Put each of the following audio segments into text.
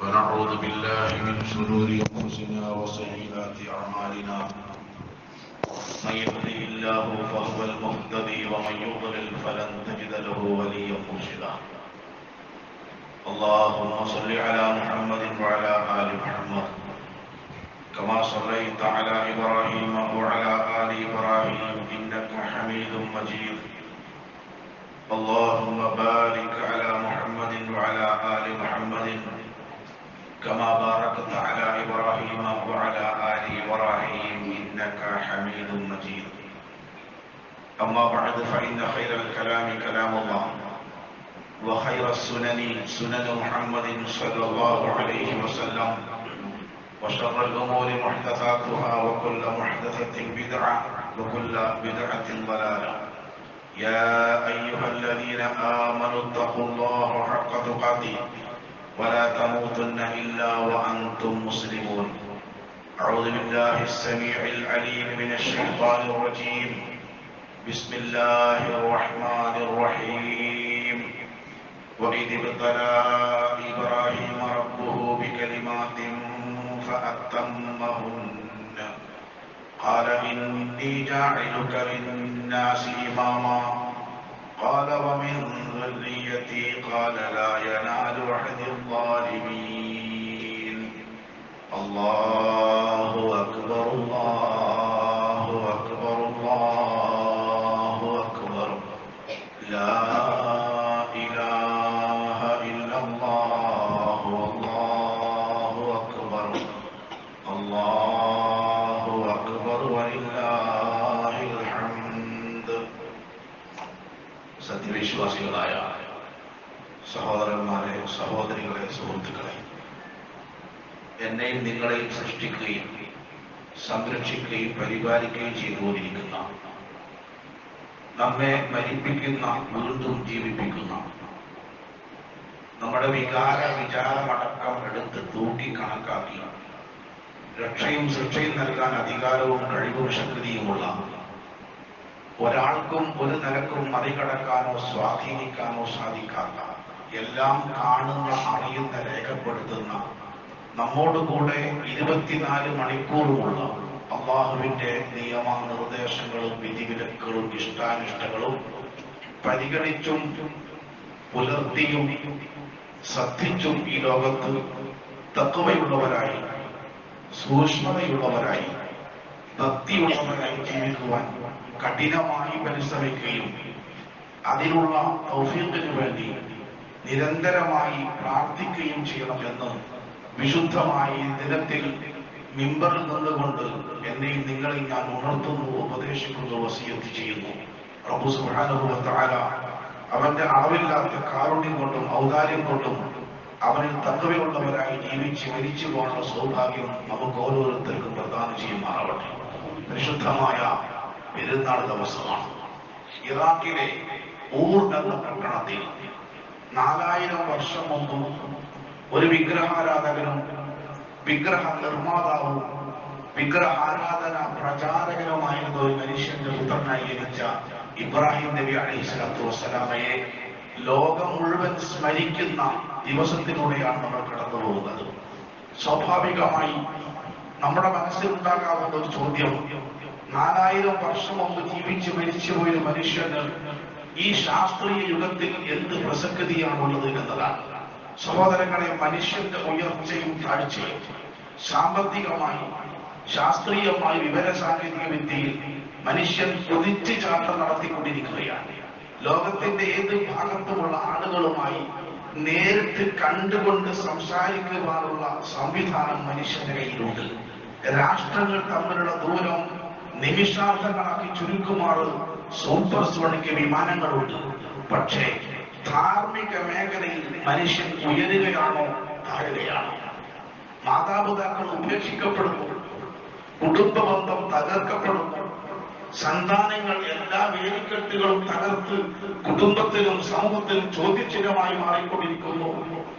ونعوذ بالله من شرور أنفسنا وسيئات أعمالنا من يهده الله فهو المهتدي ومن يضلل فلن تجد له وليا مرشدا اللهم صل على محمد وعلى آل محمد كما صليت على إبراهيم وعلى آل إبراهيم إنك حميد مجيد اللهم بارك على محمد وعلى آل محمد كما باركت على إبراهيم وعلى آل إبراهيم إنك حميد مجيد أما بعد فإن خير الكلام كلام الله وخير السنن سنن محمد صلى الله عليه وسلم وشر الأمور محدثاتها وكل محدثة بدعة وكل بدعة ضلالة يا أيها الذين آمنوا اتقوا الله حق تقاته ولا تموتن إلا وأنتم مسلمون أعوذ بالله السميع العليم من الشيطان الرجيم بسم الله الرحمن الرحيم وإذ ابتلى إبراهيم ربه بكلمات فأتمهن قال إني جاعلك للناس إماما قال ومن ذريتي قال لا ينال عهد الظالمين الله أكبر الله أكبر الله أكبر لا إله إلا الله الله أكبر الله أكبر ولله الحمد സത്യവിശ്വാസികളായ സഹോദരന്മാരെ സഹോദരികളെ സുഹൃത്തുക്കളെ എന്നെയും നിങ്ങളെയും സൃഷ്ടിക്കുകയും സംരക്ഷിക്കുകയും പരിപാലിക്കുകയും ചെയ്തുകൊണ്ടിരിക്കുന്ന നമ്മെ മരിപ്പിക്കുന്ന വീണ്ടും ജീവിപ്പിക്കുന്ന നമ്മുടെ വികാര വിചാരമടക്കം എടുത്ത് തൂക്കി കണക്കാക്കി രക്ഷയും ശിക്ഷയും നൽകാൻ അധികാരവും കഴിവും ശക്തിയുമുള്ള ഒരാൾക്കും ഒരു നിലക്കും മറികടക്കാനോ സ്വാധീനിക്കാനോ സാധിക്കാത്ത എല്ലാം കാണുന്ന അറിയുന്ന രേഖപ്പെടുത്തുന്ന നമ്മോട് കൂടെ ഇരുപത്തിനാല് മണിക്കൂറുമുള്ള അള്ളാഹുവിന്റെ നിയമ നിർദ്ദേശങ്ങളും വിധിവിലക്കുകളും ഇഷ്ടാനിഷ്ടങ്ങളും പരിഗണിച്ചും പുലർത്തിയും ശ്രദ്ധിച്ചും ഈ ലോകത്ത് തത്വയുള്ളവരായി സൂക്ഷ്മതയുള്ളവരായി ഭക്തിയുള്ളവരായി ജീവിക്കുവാൻ കഠിനമായി പരിശ്രമിക്കുകയും അതിനുള്ള തൗഫീഖിനു വേണ്ടി നിരന്തരമായി പ്രാർത്ഥിക്കുകയും ചെയ്യണമെന്ന് വിശുദ്ധമായി ദിനത്തിൽ മിമ്പറിൽ നിന്നുകൊണ്ട് എന്നെയും നിങ്ങളെയും ഞാൻ ഉണർത്തുന്നു ഉപദേശിക്കുന്നു വസിയത്ത് ചെയ്യുന്നു റബ്ബു സുബ്ഹാനഹു വ തആല അവന്റെ അളവില്ലാത്ത കാരുണ്യം കൊണ്ടും ഔദാര്യം കൊണ്ടും അവനിൽ തക്കവയുള്ളവരായി ജീവിച്ച് മരിച്ചു പോകാനുള്ള സൗഭാഗ്യം നമുക്ക് ഓരോരുത്തർക്കും പ്രദാനം ചെയ്യുമാറാവട്ടെ പരിശുദ്ധമായ പെരുന്നാൾ ദിവസമാണ് ഇറാഖിലെ ഊർ എന്ന പട്ടണത്തിൽ നാലായിരം വർഷം മുമ്പ് ഒരു വിഗ്രഹാരാധകനും വിഗ്രഹ നിർമ്മാതാവും വിഗ്രഹാരാധന പ്രചാരകനുമായിരുന്ന ഒരു മനുഷ്യന്റെ പുത്രനായി ജനിച്ച ഇബ്രാഹിം നബി അലൈഹി സ്വലാത്തു വസ്സലാമയെ ലോകം മുഴുവൻ സ്മരിക്കുന്ന ദിവസത്തിലൂടെയാണ് നമ്മൾ കടന്നു പോകുന്നത് സ്വാഭാവികമായി നമ്മുടെ മനസ്സിലുണ്ടാകാവുന്ന ഒരു ചോദ്യം നാലായിരം വർഷം മുമ്പ് ജീവിച്ച് മരിച്ചുപോയ ഒരു മനുഷ്യന് ഈ ശാസ്ത്രീയ യുഗത്തിൽ എന്ത് പ്രസക്തിയാണുള്ളത് എന്നതാണ് സഹോദരങ്ങളെ മനുഷ്യന്റെ ഉയർച്ചയും താഴ്ചയും സാമ്പത്തികമായി ശാസ്ത്രീയമായി വിവര സാങ്കേതിക വിദ്യയിൽ മനുഷ്യൻ കുതിച്ചു ചാട്ടം നടത്തിക്കൊണ്ടിരിക്കുകയാണ് ലോകത്തിന്റെ ഏത് ഭാഗത്തുമുള്ള ആളുകളുമായി നേരിട്ട് കണ്ടുകൊണ്ട് സംസാരിക്കുവാനുള്ള സംവിധാനം മനുഷ്യന്റെ കയ്യിലുണ്ട് രാഷ്ട്രങ്ങൾ തമ്മിലുള്ള ദൂരം നിമിഷാർത്ഥങ്ങളാക്കി ചുരുക്കുമാറ് സൂപ്പർസോണിക് വിമാനങ്ങളുണ്ട് പക്ഷേ ധാർമ്മിക മേഖലയിൽ മനുഷ്യൻ ഉയരുകയാണോ താഴുകയാണോ മാതാപിതാക്കൾ ഉപേക്ഷിക്കപ്പെടുന്നു കുടുംബ ബന്ധം തകർക്കപ്പെടുന്നു സന്താനങ്ങൾ എല്ലാ വേലിക്കെട്ടുകളും തകർത്ത് കുടുംബത്തിലും സമൂഹത്തിലും ചോദ്യചിഹ്നമായി മാറിക്കൊണ്ടിരിക്കുന്നു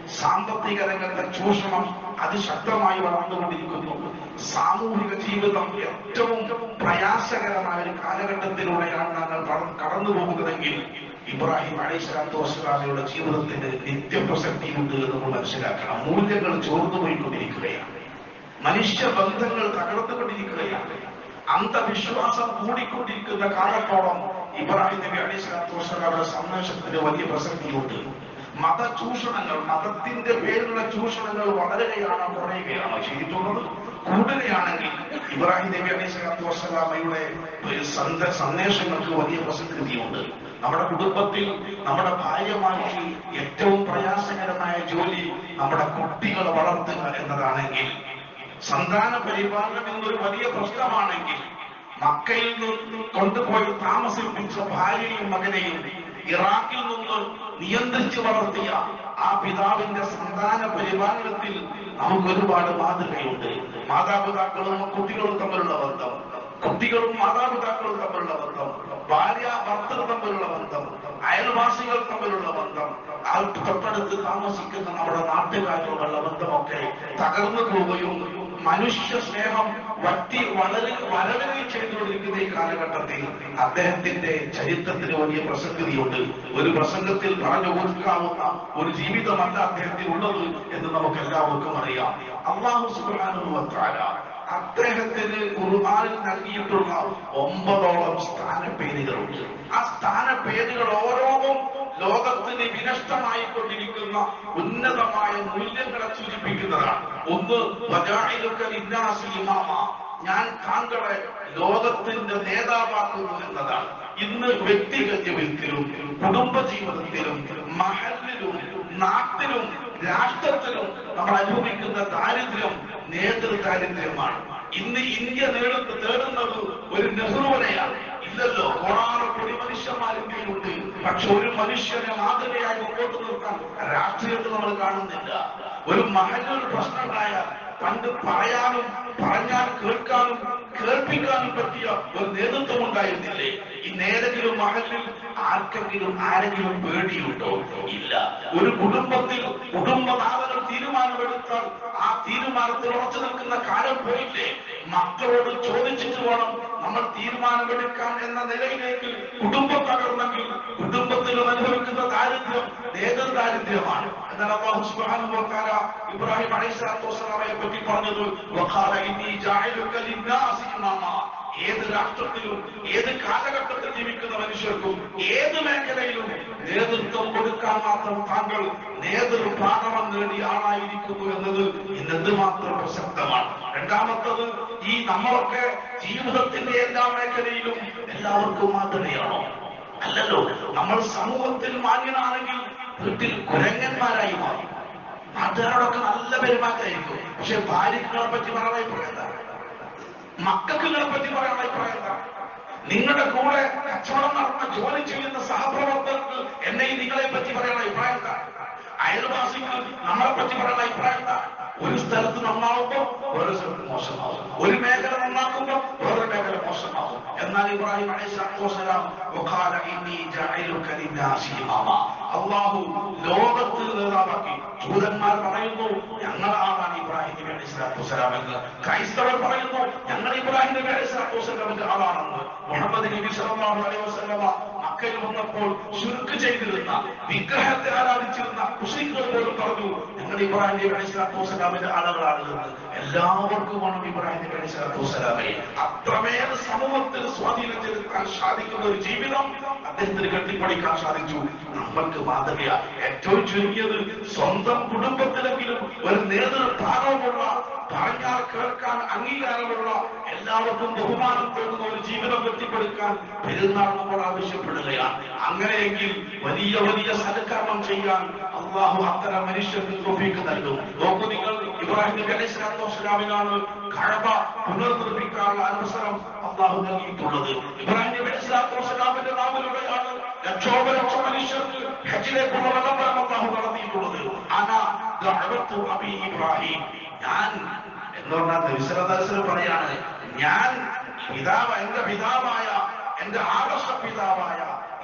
സാമ്പത്തിക രംഗത്തെ ചൂഷണം അതിശക്തമായി വളർന്നുകൊണ്ടിരിക്കുന്നു സാമൂഹിക ജീവിതം ഏറ്റവും പ്രയാസകരമായ ഒരു കാലഘട്ടത്തിലൂടെയാണ് ഞങ്ങൾ കട- കടന്നു പോകുന്നതെങ്കിൽ ഇബ്രാഹിം അലൈഹി സ്വലാത്തു വസ്സലാമയുടെ ജീവിതത്തിന് നിത്യപ്രസക്തിയുണ്ട് എന്ന് നമ്മൾ മനസ്സിലാക്കണം മൂല്യങ്ങൾ ചോർന്നു പോയിക്കൊണ്ടിരിക്കുകയാണ് മനുഷ്യ ബന്ധങ്ങൾ തകർന്നുകൊണ്ടിരിക്കുകയാണ് അന്ധവിശ്വാസം കൂടിക്കൊണ്ടിരിക്കുന്ന കാലത്തോളം ഇബ്രാഹിം നബി അലൈഹി സ്വലാത്തു വസ്സലാമയുടെ സന്ദേശത്തിന് വലിയ പ്രസക്തിയുണ്ട് മതചൂഷണങ്ങൾ മതത്തിന്റെ പേരിലുള്ള ചൂഷണങ്ങൾ വളരുകയാണോ കുറയുകയാണോ ചെയ്തിട്ടുള്ളത് കൂടുകയാണെങ്കിൽ ഇബ്രാഹിം നബി അലൈഹി സ്വലാത്തു വസ്സലാമയുടെ സന്ദ- സന്ദേശങ്ങൾക്ക് വലിയ പ്രസക്തിയുണ്ട് നമ്മുടെ കുടുംബത്തിൽ നമ്മുടെ ഭാര്യമാർക്ക് ഏറ്റവും പ്രയാസകരമായ ജോലി നമ്മുടെ കുട്ടികളെ വളർത്തുക എന്നതാണെങ്കിൽ സന്താന പരിപാലനം എന്നൊരു വലിയ പ്രശ്നമാണെങ്കിൽ മക്കയിൽ നിന്ന് കൊണ്ടുപോയി താമസിപ്പിച്ച ഭാര്യയും മകനെയും ഇറാഖിൽ നിന്ന് നിയന്ത്രിച്ചു വളർത്തിയ ആ പിതാവിന്റെ സന്താന പരിപാലനത്തിൽ നമുക്ക് ഒരുപാട് മാതൃകയുണ്ട് മാതാപിതാക്കളും കുട്ടികളും തമ്മിലുള്ള ബന്ധം കുട്ടികളും മാതാപിതാക്കളും തമ്മിലുള്ള ബന്ധം ഭാര്യ ഭർത്തൃ തമ്മിലുള്ള ബന്ധം അയൽവാസികൾ തമ്മിലുള്ള ബന്ധം ആ തൊട്ടടുത്ത് താമസിക്കുന്ന നമ്മുടെ നാട്ടുകാരുമായുള്ള ബന്ധമൊക്കെ തകർന്നു പോവുകയും മനുഷ്യ സ്നേഹം വറ്റി വളരെ വരവുകയും ചെയ്തുകൊണ്ടിരിക്കുന്ന ഈ കാലഘട്ടത്തിൽ അദ്ദേഹത്തിന്റെ ചരിത്രത്തിന് വലിയ പ്രസക്തിയുണ്ട് ഒരു പ്രസംഗത്തിൽ പറഞ്ഞു കൊടുക്കാവുന്ന ഒരു ജീവിതമല്ല അദ്ദേഹത്തിന് ഉള്ളത് എന്ന് നമുക്ക് എല്ലാവർക്കും അറിയാം അള്ളാഹു സുബ്ഹാനഹു അദ്ദേഹത്തിന് ഖുർആനിൽ നൽകിയിട്ടുള്ള ഒമ്പതോളം സ്ഥാനപ്പേരുകളുണ്ട് ആ സ്ഥാനപ്പേരുകൾ ഓരോന്നും ലോകത്തിന് വിനഷ്ടമായിക്കൊണ്ടിരിക്കുന്ന ഉന്നതമായ മൂല്യങ്ങളെ സൂചിപ്പിക്കുന്നതാണ് ഒന്ന് വജാഇലുക ലിന്നാസി ഇമാമ. ഞാൻ താങ്കളെ ലോകത്തിന്റെ നേതാവാക്കുന്നു എന്നതാണ് ഇന്ന് വ്യക്തിഗത ജീവിതത്തിലും കുടുംബ ജീവിതത്തിലും മഹലിലും നാട്ടിലും രാഷ്ട്രത്തിലും നമ്മൾ അനുഭവിക്കുന്ന ദാരിദ്ര്യം നേതൃ ദാരിദ്ര്യമാണ് ഇന്ന് ഇന്ത്യ നേടുന്ന തേടുന്നത് ഒരു നെഹ്റുവിനെയാണ് ഇല്ലല്ലോ കോടാനക്കൊടി മനുഷ്യന്മാരുണ്ട് പക്ഷെ ഒരു മനുഷ്യനെ മാതൃകയായി മുമ്പോട്ട് നിർത്താൻ രാഷ്ട്രീയത്തിൽ നമ്മൾ കാണുന്നില്ല ഒരു മഹലിൽ പ്രശ്നമുണ്ടായാൽ പണ്ട് പറയാനും പറഞ്ഞാൽ കേൾക്കാനും കേൾപ്പിക്കാനും പറ്റിയ ഒരു നേതൃത്വം ഉണ്ടായിരുന്നില്ലേ ഇന്ന് ഏതെങ്കിലും മഹലിൽ ആർക്കെങ്കിലും ആരെങ്കിലും പേടിയുണ്ടോ ഇല്ല ഒരു കുടുംബത്തിൽ കുടുംബനാഥകൾ തീരുമാനമെടുത്താൽ ആ തീരുമാനത്തിൽ ഉറച്ചു നിൽക്കുന്ന കാലം പോയില്ലേ മക്കളോട് ചോദിച്ചിട്ട് വേണം നമ്മൾ തീരുമാനമെടുക്കാൻ എന്ന നിലയിലേക്ക് കുടുംബം തകർന്നെങ്കിൽ കുടുംബത്തിൽ അനുഭവിക്കുന്ന ദാരിദ്ര്യം നേതൃ ദാരിദ്ര്യമാണ് എന്നാൽ അല്ലാഹു സുബ്ഹാനഹു വ തആല ഇബ്രാഹിം അലൈഹിസ്സലാത്തു വസ്സലാമയെ പറ്റി പറഞ്ഞത് വഖാല ഇന്നി ജാഇലുക ലിന്നാസി ഇമാമ ഏത് രാഷ്ട്രത്തിലും ഏത് കാലഘട്ടത്തിൽ ജീവിക്കുന്ന മനുഷ്യർക്കും ഏത് മേഖലയിലും നേതൃത്വം കൊടുക്കാൻ മാത്രം താങ്കൾ നേതൃപാഠം നേടിയ ആളായിരിക്കുന്നു എന്നത് ഇന്ന് എന്തുമാത്രം പ്രസക്തമാണ് രണ്ടാമത്തത് ഈ നമ്മളൊക്കെ ജീവിതത്തിന്റെ എല്ലാ മേഖലയിലും എല്ലാവർക്കും മാതൃകയാണോ അല്ലല്ലോ നമ്മൾ സമൂഹത്തിൽ മാന്യനാണെങ്കിൽ വീട്ടിൽ കുരങ്ങന്മാരായി മാറും നാട്ടുകാരോടൊക്കെ നല്ല പെരുമാറ്റമായിരിക്കും പക്ഷെ ഭാര്യകളെ പറ്റി പറയാൻ അഭിപ്രായം എന്താ മക്കൾക്കുകളെ പറ്റി പറയാൻ അഭിപ്രായം എന്താ നിങ്ങളുടെ കൂടെ കച്ചവടം നടത്തുന്ന ജോലി ചെയ്യുന്ന സഹപ്രവർത്തകർക്ക് എന്നെ നിങ്ങളെ പറ്റി പറയാൻ അഭിപ്രായം എന്താ അയൽവാസികൾ നമ്മളെ പറ്റി പറയാൻ അഭിപ്രായം എന്താ ഒരു സ്ഥലത്ത് നന്നാവുമ്പോ വേറെ സ്ഥലത്ത് മോശമാവും ഒരു മേഖല നന്നാക്കുമ്പോ വേറെ മേഖല മോശമാവും എന്നാൽ ഇബ്രാഹിം അലൈഹി സ്വലാത്തു വസ്സലാം വഖാല ഇന്നി ജഅലുക ലിന്നാസി ഇമാമ അല്ലാഹു ലോകത്ത് നേതാവാക്കി ജൂതന്മാർ പറയുന്നു ഞങ്ങളാണ് ഇബ്രാഹിം നബി അലൈഹി സ്വലാത്തു വസ്സലാം എന്ന് ക്രൈസ്തവർ പറയുന്നു ഞങ്ങൾ ഇബ്രാഹിം നബി അലൈഹി സ്വലാത്തു വസ്സലാമിന്റെ ആളാണെന്ന് മുഹമ്മദ് നബി സല്ലല്ലാഹു അലൈഹി വസല്ലമ മക്കയിൽ വന്നപ്പോൾ ശുർക്ക് ചെയ്തിരുന്ന വിഗ്രഹത്തെ ആരാധിച്ചിരുന്ന മുസ്ലിങ്ങൾ പോലും പറഞ്ഞു ഞങ്ങൾ ഇബ്രാഹിം നബി അലൈഹി സ്വലാത്തു വസ്സലാമിന്റെ ആളുകളാണ് എന്ന് എല്ലാവർക്കും വേണം ഇബ്രാഹിം നബി അലൈഹി സ്വലാത്തു വസ്സലാമെ അത്രമേൽ സമൂഹത്തിൽ സ്വാധീനം ചെലുത്താൻ സാധിക്കുന്ന ഒരു ജീവിതം അദ്ദേഹത്തിന് കെട്ടിപ്പടിക്കാൻ സാധിച്ചു നമ്മൾക്ക് മാതൃക ഏറ്റവും ചുരുങ്ങിയത് സ്വന്തം കുടുംബത്തിലെങ്കിലും ഒരു നേതൃഭാഗമുള്ള പറഞ്ഞാൽ കേൾക്കാൻ അംഗീകാരമുള്ള എല്ലാവർക്കും ബഹുമാനം തോന്നുന്ന ഒരു ജീവിതം കെട്ടിപ്പടുക്കാൻ പെരുന്നാൾ നമ്മൾ ആവശ്യപ്പെടുകയാണ് അങ്ങനെയെങ്കിൽ വലിയ വലിയ സൽക്കർമ്മം ചെയ്യാൻ അള്ളാഹു അത്തരം മനുഷ്യർക്ക് തോഫീക്ക് നൽകും നോക്കൂ നിങ്ങൾ ഇബ്രാഹിം നബി അലൈഹി സ്വലാത്തു വസ്സലാമിനാണ് കഴബ പുനർനിർമ്മിക്കാനുള്ള അവസരം അള്ളാഹു നൽകിയിട്ടുള്ളത് ഇബ്രാഹിം നബി അലൈഹി സ്വലാത്തു വസ്സലാമിന്റെ നാവിലൂടെയാണ് ലക്ഷോപലക്ഷം മനുഷ്യർക്ക് ഹജ്ജിലേക്കുള്ള വിളംബരം അള്ളാഹു നടത്തിയിട്ടുള്ളത് അന ദഅവത്തു അബി ഇബ്രാഹിം ഞാൻ എന്ന് പറഞ്ഞാൽ ദർശനദർശനം പറയാണ് ഞാൻ പിതാവ് എന്റെ പിതാവായ എന്റെ ആദർശ പിതാവായ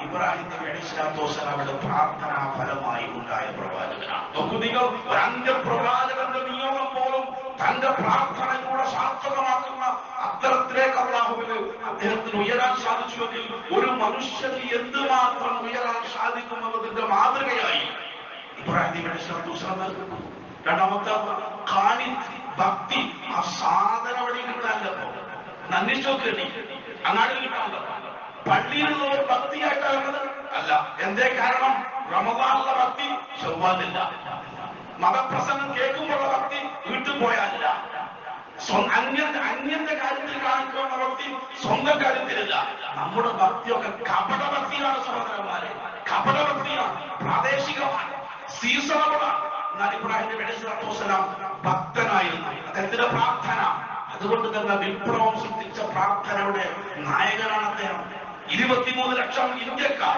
ഇബ്രാഹിം നബി അലൈഹിസ്സലാത്തു വസ്സലാമിന്റെ പ്രാർത്ഥനാ ഫലമായി ഉണ്ടായ പ്രവാചകനാണ് നോക്കൂ നിങ്ങൾ ഒരു അന്ത്യപ്രവാചകന്റെ നിയോഗം പോലും തന്റെ പ്രാർത്ഥനയിലൂടെ സാർത്ഥകമാക്കുന്ന അത്തരത്തിലേക്ക് അള്ളാഹുവിന് അദ്ദേഹത്തിന് ഉയരാൻ സാധിച്ചുവെങ്കിൽ ഒരു മനുഷ്യന് എന്തുമാത്രം ഉയരാൻ സാധിക്കുമെന്നതിന്റെ മാതൃകയായി ഇബ്രാഹിം നബി അലൈഹിസ്സലാത്തു വസ്സലാം നൽകുന്നു രണ്ടാമത്തെ കാണി ഭക്തി ആ സാധനം അവിടെ കിട്ടാനല്ലോ നന്ദിച്ചോക്കേണ്ടി അങ്ങാടി കിട്ടാനല്ലോ പള്ളിയിലുള്ള ഒരു ഭക്തിയായിട്ടാണ് അല്ല എന്തേ കാരണം റമദാനുള്ള ഭക്തി ചൊവ്വാലില്ല മതപ്രസംഗം കേൾക്കുമ്പോഴുള്ള ഭക്തി വീട്ടിൽ പോയാലില്ല സ്വ- അന്യന്റെ അന്യന്റെ കാര്യത്തിൽ കാണിക്കുന്ന ഭക്തി സ്വന്തം കാര്യത്തിലില്ല നമ്മുടെ ഭക്തിയൊക്കെ കപട ഭക്തിയാണ് സഹോദരന്മാരെ കപട ഭക്തിയാണ് പ്രാദേശികമാണ് സീസണബിളാണ് എന്നാൽ ഇബ്രാഹിം നബി അലൈഹി സ്വലാത്തു വസ്സലാം ഭക്തനായിരുന്നു അദ്ദേഹത്തിന്റെ പ്രാർത്ഥന അതുകൊണ്ട് തന്നെ വിപ്ലവം സൃഷ്ടിച്ച പ്രാർത്ഥനയുടെ നായകനാണ് അദ്ദേഹം ഇരുപത്തിമൂന്ന് ലക്ഷം ഇന്ത്യക്കാർ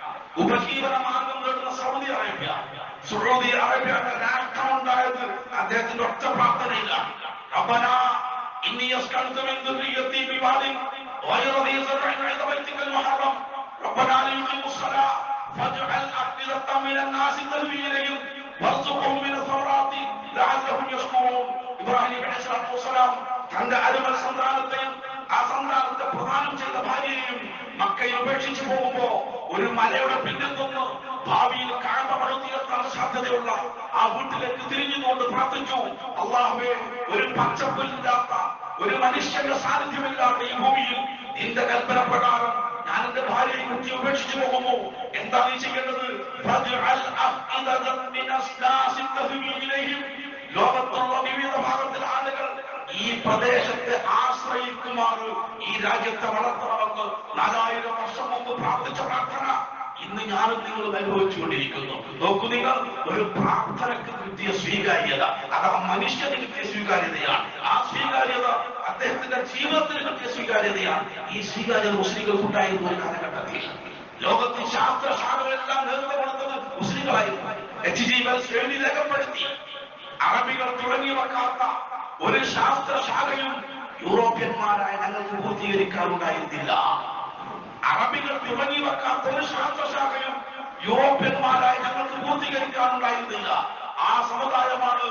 ഉപജീവന മാർഗം നേടുന്ന സൗദി അറേബ്യ സൗദി അറേബ്യയുടെ രാഷ്ട്രമുണ്ടായത് അദ്ദേഹത്തിന്റെ ഒറ്റ പ്രാർത്ഥനയില്ല റബ്ബന ഇന്നി അസ്കൽതു മിൻ ദുർരിയത്തി ബിവാദിൻ غير ذي زرع عند بيتك المحرم ربنا ليقيموا الصلاة فاجعل أفئدة من الناس تهوي إليهم وارزقهم من الثمرات لعلهم يشكرون ഇബ്രാഹിം നബി അലൈഹി സ്വലാത്തു വസ്സലാം തന്റെ അരുമൽ സന്താനത്തെയും ആ സന്താനത്തെ പ്രദാനം ചെയ്ത ഭാര്യയെയും മക്കയിൽ ഉപേക്ഷിച്ചു പോകുമ്പോ ഒരു മലയുടെ പിന്നിൽ നിന്ന് ഭാവിയിൽ കാഴ്ച പടുത്തിയെത്താൻ സാധ്യതയുള്ള ആ വീട്ടിലേക്ക് തിരിഞ്ഞുകൊണ്ട് പ്രാർത്ഥിച്ചു അള്ളാഹുവേ ഒരു പച്ചപ്പില്ലാത്ത ഒരു മനുഷ്യന്റെ സാന്നിധ്യമില്ലാത്ത ഈ ഭൂമിയിൽ നിന്റെ കൽപ്പന പ്രകാരം ഞാൻ എന്റെ ഭാര്യയെ കുട്ടി ഉപേക്ഷിച്ചു പോകുമോ എന്താ നീ ചെയ്യേണ്ടത് ഫജ്അൽ അഫ്ഇദതൻ മിനസ് നാസി തഹ്വി ഇലൈഹിം. ലോകത്തുള്ള വിവിധ ഭാഗത്തിലെ ആളുകൾ ഈ പ്രദേശത്തെ ആശ്രയിക്കുമാർ ഈ രാജ്യത്തെ വളർത്തണമെന്ന് നാലായിരം വർഷം മുമ്പ് പ്രാർത്ഥിച്ച പ്രാർത്ഥന ഇന്ന് ഞാനും നിങ്ങളും അനുഭവിച്ചുകൊണ്ടിരിക്കുന്നു നോക്കൂ നിങ്ങൾ ഒരു പ്രാർത്ഥനക്ക് കിട്ടിയ സ്വീകാര്യത അഥവാ മനുഷ്യന് കിട്ടിയ സ്വീകാര്യതയാണ് ആ സ്വീകാര്യത അദ്ദേഹത്തിന്റെ ജീവിതത്തിന് കിട്ടിയ സ്വീകാര്യതയാണ് ഈ സ്വീകാര്യത മുസ്ലിങ്ങൾക്ക് ഉണ്ടായിരുന്ന ഒരു കാലഘട്ടത്തിൽ ലോകത്തിൽ ശാസ്ത്രശാഖകളെല്ലാം നേതൃത്വം കൊടുത്തത് മുസ്ലിങ്ങളായിരുന്നു എച്ച് ജി വെൽസ് എഴുതി രേഖപ്പെടുത്തി അറബികൾ തുടങ്ങി വെക്കാത്ത ഒരു ശാസ്ത്രശാഖയും യൂറോപ്യന്മാരായ ഞങ്ങൾക്ക് പൂർത്തീകരിക്കാറുണ്ടായിരുന്നില്ല അറബികൾ തുടങ്ങി വെക്കാത്ത ഒരു ശാസ്ത്രശാഖയും യൂറോപ്യന്മാരായ ഞങ്ങൾക്ക് പൂർത്തീകരിക്കാനുണ്ടായിരുന്നില്ല ആ സമുദായമാണ്